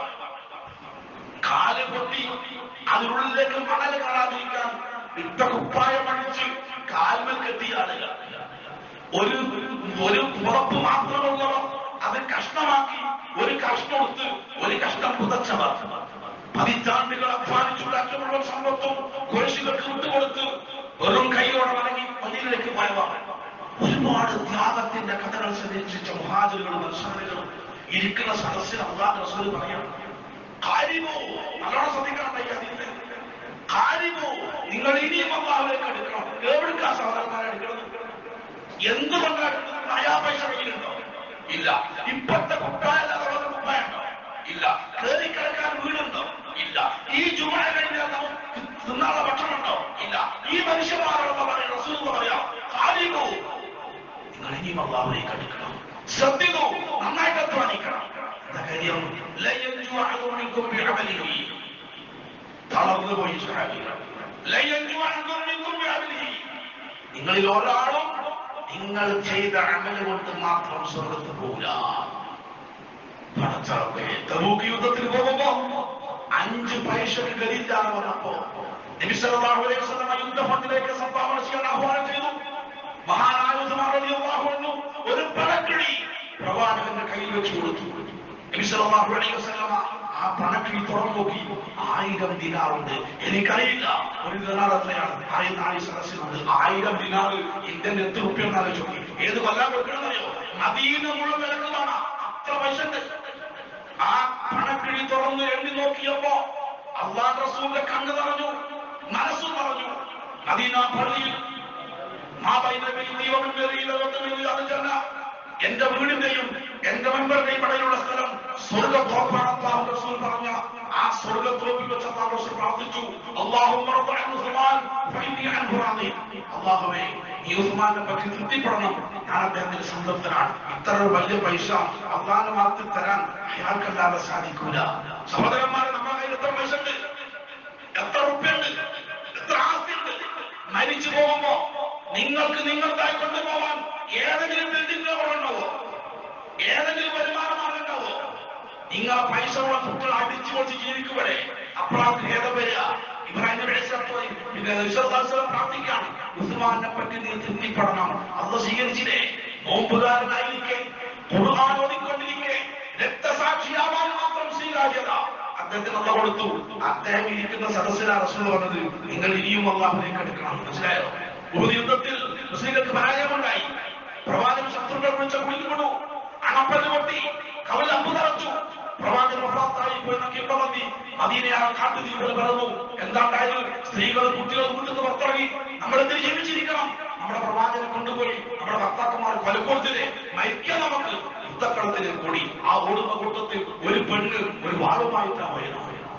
കാല് പൊട്ടി അതിനുള്ളിലേക്ക് മണൽ കാണാതിരിക്കാൻ ഇട്ട കുപ്പായം അടിച്ച് കാൽമൽ കെട്ടിയ ആളുകൾ ഒരു ഒരു പുറപ്പ് മാത്രമുള്ളവർ അത് കഷ്ണമാക്കി ഒരു കഷ്ണം എടുത്ത് ഒരു കഷ്ണം പുതച്ചവർ പതിറ്റാണ്ടുകൾ അധ്വാനിച്ചുണ്ടാക്കിയ മുഴുവൻ സമ്പത്തും കുരിശുകൾക്ക് വിട്ടുകൊടുത്ത് വെറും കൈയോടെ മടങ്ങി മദീനിലേക്ക് പോയവർ ഒരുപാട് ത്യാഗത്തിന്റെ കഥകൾ സന്ദർശിച്ച മുഹാജറുകളും മത്സരങ്ങളും ഇരിക്കുന്ന സദസ്സിൽ അള്ളാഹ് റസൂൽ പറയാം കാര്യമോ നല്ലോണം ശ്രദ്ധിക്കണം ഈ ഹദീസിൽ. കാര്യമോ നിങ്ങൾ ഇനിയും അള്ളാഹുലേക്ക് എടുക്കണം എവിടുക്കാ സഹോദരന്മാരെ എടുക്കണം എന്തുകൊണ്ടാണ് നയാ പൈസ കയ്യിലുണ്ടോ ഇല്ല ഇപ്പോഴത്തെ കുപ്പായല്ലാതെ വേറെ കുപ്പായുണ്ടോ ഇല്ല കയറി കിടക്കാൻ വീടുണ്ടോ ഇല്ല ഈ ജുമ കഴിഞ്ഞാൽ നമുക്ക് തിന്നാനുള്ള ഭക്ഷണമുണ്ടോ ഇല്ല ഈ മനുഷ്യന്മാരോട് പറയാം റസൂൽ പറയാം കാര്യമോ നിങ്ങൾ ഇനിയും അള്ളാഹുലേക്ക് എടുക്കണം ശ്രദ്ധിക്കൂ നന്നായിട്ട് അധ്വാനിക്കണം എന്താ കാര്യം ലയഞ്ചു അഹദുമിൻകും ബിഅമലിഹി തളർന്നു പോയി സ്വഹാബികൾ ലയഞ്ചു അഹദുമിൻകും ബിഅമലിഹി നിങ്ങളിൽ ഒരാളും നിങ്ങൾ ചെയ്ത അമൽ കൊണ്ട് മാത്രം സ്വർഗത്ത് പോകില്ല പടച്ചറപ്പേ തബൂക്ക് യുദ്ധത്തിന് പോകുമ്പോ അഞ്ച് പൈസക്ക് ഗതിയില്ലാതെ വന്നപ്പോ നബി സല്ലല്ലാഹു അലൈഹി വസല്ലം യുദ്ധ ഫണ്ടിലേക്ക് സംഭാവന ചെയ്യാൻ ആഹ്വാനം ചെയ്തു മഹാനായ ഉസ്മാൻ റളിയല്ലാഹു അൻഹു ഒരു പണക്കിഴി പ്രവാചകന്റെ കയ്യിൽ വെച്ച് കൊടുത്തു നബി സല്ലല്ലാഹു അലൈഹി വസല്ലം ആ പണക്കിഴി തുറന്നു നോക്കി ആയിരം ദിനാറുണ്ട് എനിക്കറിയില്ല ഒരു ദിനാർ എത്രയാണ് ആയിരം നാല് സദസ്സിലുണ്ട് ആയിരം ദിനാറ് ഇന്ത്യൻ എത്ര റുപ്യ എന്ന് ആലോചിച്ച് നോക്കി ഏത് കൊല്ലാൻ വെക്കണമെന്നറിയോ മദീന മുഴുവൻ വിലകളാണ് അത്ര പൈസ ഉണ്ട് ആ പണക്കിഴി തുറന്ന് എണ്ണി നോക്കിയപ്പോ അള്ളാഹ് റസൂലിന്റെ കണ്ണ് നിറഞ്ഞു മനസ്സ് നിറഞ്ഞു മദീന പള്ളിയിൽ ആ ബൈബിളിൽ ദൈവം അറിയില്ല എന്റെ വീടിന്റെയും എന്റെ മെമ്പറുടെയും ഇടയിലുള്ള സ്ഥലം സ്വർഗ തോപ്പാണെന്ന് റസൂൽ പറഞ്ഞ ആ സ്വർഗ തോപ്പിൽ വെച്ച് അള്ളാഹു റസൂൽ പ്രാർത്ഥിച്ചു അള്ളാഹുമ്മ റബ്ബ അൻ ഉസ്മാൻ ഫഇന്നി അൻഹു റാദി. അള്ളാഹുവേ ഈ ഉസ്മാനെ പറ്റി തൃപ്തിപ്പെടണം ഞാൻ അദ്ദേഹത്തിന് സംതൃപ്തനാണ് ഇത്ര ഒരു വലിയ പൈസ അള്ളാഹിനെ മാറ്റി തരാൻ അയാൾക്കല്ലാതെ സാധിക്കൂല സഹോദരന്മാരെ നമ്മുടെ കയ്യിൽ എത്ര പൈസ ഉണ്ട് എത്ര ഉറുപ്പ്യുണ്ട് എത്ര ആസ്തിയുണ്ട് മരിച്ചു പോകുമ്പോ നിങ്ങൾക്ക് നിങ്ങൾക്കായി കൊണ്ടുപോകാൻ ഏതെങ്കിലും ബിൽഡിംഗ് ഉണ്ടാവോ ഏതെങ്കിലും വരുമാന മാർഗം ഉണ്ടാവോ നിങ്ങൾ പൈസ ഉള്ള കുട്ടികൾ അടിച്ചു പൊളിച്ച് ജീവിക്കുവരെ അപ്പോഴാണ് ഖേദം വരിക ഇബ്രാഹിം നബി അലൈഹി സ്വലാത്തു വസ്സലാം പിന്നെ നബി സല്ലല്ലാഹു അലൈഹി വസല്ലം പ്രാർത്ഥിക്കാണ് ഉസ്മാനെ പറ്റി നീ തിന്നിപ്പെടണം അല്ല സ്വീകരിച്ചില്ലേ നോമ്പുകാരനായിരിക്കെ ഖുർആൻ ഓതിക്കൊണ്ടിരിക്കെ രക്തസാക്ഷിയാവാൻ മാത്രം സ്വീകാര്യത അദ്ദേഹത്തിന് അല്ല കൊടുത്തു അദ്ദേഹം ഇരിക്കുന്ന സദസ്സിലാ റസൂൽ പറഞ്ഞത് നിങ്ങൾ ഇനിയും അള്ളാഹുലേക്ക് എടുക്കണം മനസ്സിലായോ ഉഹദ് യുദ്ധത്തിൽ മുസ്ലിങ്ങൾക്ക് പരാജയമുണ്ടായി പ്രവാചകൻ ശത്രുക്കൾ വിളിച്ച കുളിക്കൊണ്ടു അണപ്പല്ല് പൊട്ടി കവൽ അമ്പ് തറച്ചു പ്രവാചകൻ വഫാത്തായി പോയി നോക്കിയപ്പോ മതി മദീനയാൾ കാട്ടുതീ പോലെ പറന്നു എന്താണ്ടായത് സ്ത്രീകൾ കുട്ടികൾ വീട്ടിൽ നിന്ന് പുറത്തിറങ്ങി നമ്മൾ എന്തിന് ജീവിച്ചിരിക്കണം നമ്മുടെ പ്രവാചകനെ കൊണ്ടുപോയി നമ്മുടെ ഭർത്താക്കന്മാർ കൊലക്കൊടുത്തില്ലേ മരിക്കാൻ നമുക്ക് യുദ്ധക്കളത്തിൽ കൂടി ആ ഓടുന്ന കൂട്ടത്തിൽ ഒരു പെണ്ണ് ഒരു വാളുമായിട്ടാണ് പോയത്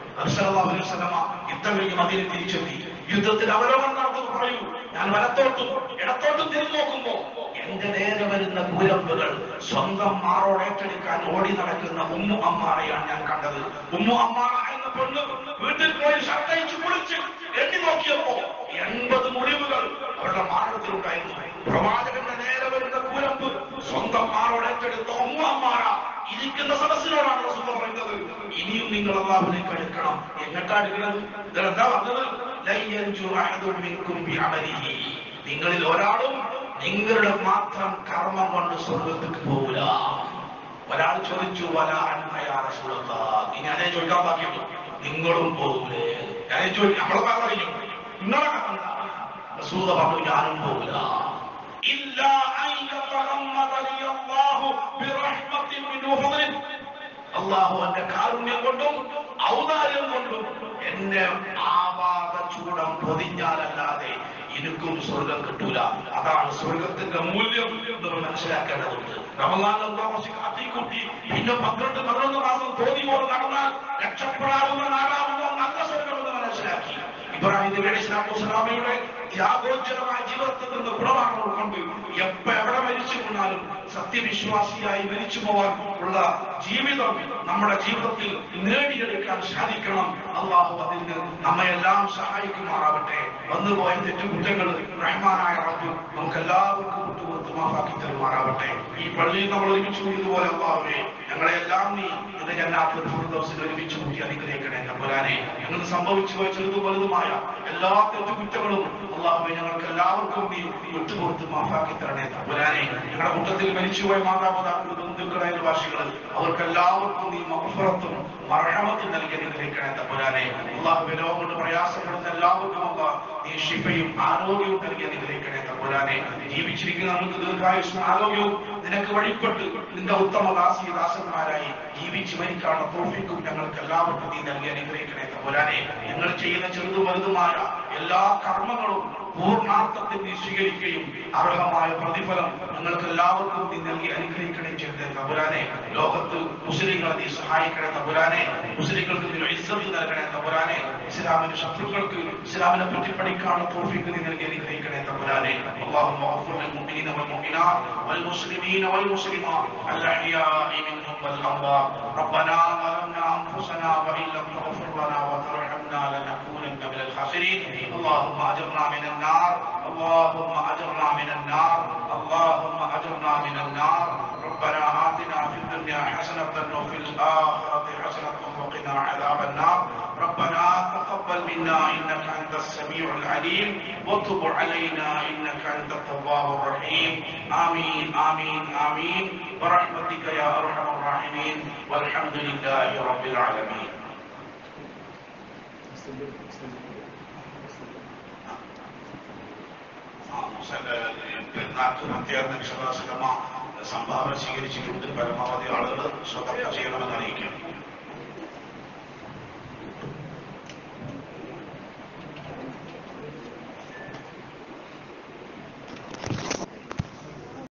അർസലമ യുദ്ധം കഴിഞ്ഞ് മദീനെ തിരിച്ചെത്തി യുദ്ധത്തിൽ അവലോകനം നടത്തുന്നു പറയൂ ഞാൻ വലത്തോട്ടും ഇടത്തോട്ടും തിരിഞ്ഞു നോക്കുമ്പോ എന്റെ നേരെ വരുന്ന കുരമ്പുകൾ സ്വന്തം മാറോട് ഏറ്റെടുക്കാൻ ഓടി നടക്കുന്ന ഉമ്മു അമ്മാറയാണ് ഞാൻ കണ്ടത് ഉമ്മു അമ്മാറ എന്ന പെണ്ണ് വീട്ടിൽ പോയി ഷർട്ടയിച്ച് കുളിച്ച് എണ്ണി നോക്കിയപ്പോ എൺപത് മുറിവുകൾ അവരുടെ മാറത്തിലുണ്ടായിരുന്നു പ്രവാചകന്റെ നേരെ വരുന്ന കൂരമ്പ് സ്വന്തം മാറോട് ഏറ്റെടുത്ത ഉമ്മു അമ്മാറ ഇരിക്കുന്ന സദസ്സിനോടാണ് റസൂൽ പറയുന്നത് ഇനിയും നിങ്ങൾ അള്ളാഹുലേക്ക് എടുക്കണം എങ്ങട്ടാ എടുക്കുന്നത് ഇതെന്താ പറഞ്ഞത് ലൻ യൻജു അഹദുൻ മിൻകും ബിഅമലിഹി നിങ്ങളിൽ ഒരാളും നിങ്ങളുടെ മാത്രം കർമ്മം കൊണ്ട് സ്വർഗത്തേക്ക് പോകില്ല ഒരാൾ ചോദിച്ചു വല അന്നയാറസുള്ള ഇനി അതേ ചോദിക്കാൻ ബാക്കിയുള്ളൂ നിങ്ങളും പോകൂലേ ഞാൻ ചോദിക്കും നമ്മളെ പറഞ്ഞു നിങ്ങളെ കർമ്മം എന്താ? റസൂല പറഞ്ഞു ഞാനും പോകില്ല إلا أن يتغمدني الله برحمة منه وفضل അള്ളാഹു എന്റെ കാരുണ്യം കൊണ്ടും ഔദാര്യം കൊണ്ടും എന്നെ ആവാത ചൂടം പൊതിഞ്ഞാലല്ലാതെ എനിക്കും സ്വർഗം കിട്ടൂല അതാണ് സ്വർഗത്തിന്റെ മൂല്യം നമ്മൾ മനസ്സിലാക്കേണ്ടതുണ്ട് റമദാൻ അള്ളാഹു കാട്ടിക്കൂട്ടി പിന്നെ പന്ത്രണ്ട് പതിനൊന്ന് മാസം തോന്നി പോലെ നടന്നാൽ രക്ഷപ്പെടാവുന്ന നാലാവുന്ന നല്ല സ്വർഗം എന്ന് മനസ്സിലാക്കി ഇബ്രാഹിം നബി അലൈഹി സ്വലാത്തു വസ്സലാമയുടെ ത്യാഗോജ്ജലമായ ജീവിതത്തിൽ നിന്ന് ഗുണമാണ് ഉൾക്കൊണ്ട് എപ്പോ എവിടെ മരിച്ചു വീണാലും സത്യവിശ്വാസിയായി മരിച്ചു പോവാൻ ഉള്ള ജീവിതം നമ്മുടെ ജീവിതത്തിൽ നേടിയെടുക്കാൻ സാധിക്കണം അള്ളാഹു അതിന് നമ്മയെല്ലാം സഹായിക്കുമാറാവട്ടെ വന്നുപോയ തെറ്റുകുറ്റങ്ങൾ റഹ്മാനായ റബ്ബ് നമുക്ക് എല്ലാവർക്കും വിട്ടുകൊടുത്ത് മാഫാക്കി തരുമാറാവട്ടെ ഈ പള്ളിയിൽ നമ്മൾ ഒരുമിച്ച് കൂടിയതുപോലെ അള്ളാഹുവേ ഞങ്ങളെല്ലാം നീ നിന്റെ ജന്നാത്തിൽ ദിവസം ഒരുമിച്ച് കൂട്ടി അനുഗ്രഹിക്കണേ തമ്പുരാനെ ഞങ്ങൾ സംഭവിച്ചു പോയ ചെറുതും വലുതുമായ എല്ലാ തെറ്റുകുറ്റങ്ങളും അള്ളാഹുവെ ഞങ്ങൾക്ക് എല്ലാവർക്കും നീ വിട്ടുകൊടുത്ത് മാഫാക്കി തരണേ തമ്പുരാനെ ഞങ്ങളുടെ കൂട്ടത്തിൽ മരിച്ചുപോയ മാതാപിതാക്കൾ ബന്ധുക്കൾ അയൽവാസികൾ അവർക്ക് എല്ലാവർക്കും നീ മഹഫറത്തും മറഹമത്തും നൽകി അനുഗ്രഹിക്കണേ തമ്പുരാനെ അള്ളാഹുവെ ലോകം കൊണ്ട് പ്രയാസപ്പെടുന്ന എല്ലാവർക്കും അല്ല നീ ശിഫയും ആരോഗ്യവും നൽകി അനുഗ്രഹിക്കണേ തമ്പുരാനെ ജീവിച്ചിരിക്കുന്ന നമുക്ക് ദീർഘായുഷ്ണ ആരോഗ്യവും നിനക്ക് വഴിപ്പെട്ട് നിന്റെ ഉത്തമ ദാസി ദാസന്മാരായി ജീവിച്ച് മരിക്കാനുള്ള തോഫിക്കും ഞങ്ങൾക്ക് എല്ലാവർക്കും നീ നൽകി അനുഗ്രഹിക്കണേ തമ്പുരാനെ ഞങ്ങൾ ചെയ്യുന്ന ചെറുതും വലുതുമായ എല്ലാ കർമ്മങ്ങളും പൂർണ്ണാർത്ഥത്തിൽ നീ സ്വീകരിക്കുകയും അർഹമായ പ്രതിഫലം ഞങ്ങൾക്ക് എല്ലാവർക്കും നീ നൽകി അനുഗ്രഹിക്കണേ ചെയ്തേ തമ്പുരാനെ ലോകത്ത് മുസ്ലിങ്ങളെ നീ സഹായിക്കണേ തമ്പുരാനെ മുസ്ലിങ്ങൾക്ക് നീ ഇസ്സത്ത് നൽകണേ തമ്പുരാനെ ഇസ്ലാമിന്റെ ശത്രുക്കൾക്ക് ഇസ്ലാമിനെ പറ്റി പഠിക്കാനുള്ള തോഫിക്ക് നീ നൽകി അനുഗ്രഹിക്കണേ തമ്പുരാനെ اللهم اغفر للمؤمنين والمؤمنات والمسلمين والمسلمات الاحياء منهم والاموات ربنا ظلمنا انفسنا وان لم تغفر لنا وترحمنا لنكونن من الخاسرين اللهم اجرنا من النار اللهم اجرنا من النار اللهم اجرنا من النار ربنا آتنا في الدنيا حسنة وفي الآخرة حسنة وقنا عذاب النار ربنا تقبل منا إنك أنت السميع العليم وتب علينا إنك أنت التواب الرحيم آمين آمين آمين برحمتك يا أرحم الراحمين والحمد لله رب العالمين പെരുന്നാൾക്ക് പ്രത്യേക നിക്ഷേപ സംഭാവന സ്വീകരിച്ചിട്ടുണ്ട് പരമാവധി ആളുകൾ സ്വതന്ത്ര ചെയ്യണമെന്ന് അറിയിക്കുന്നു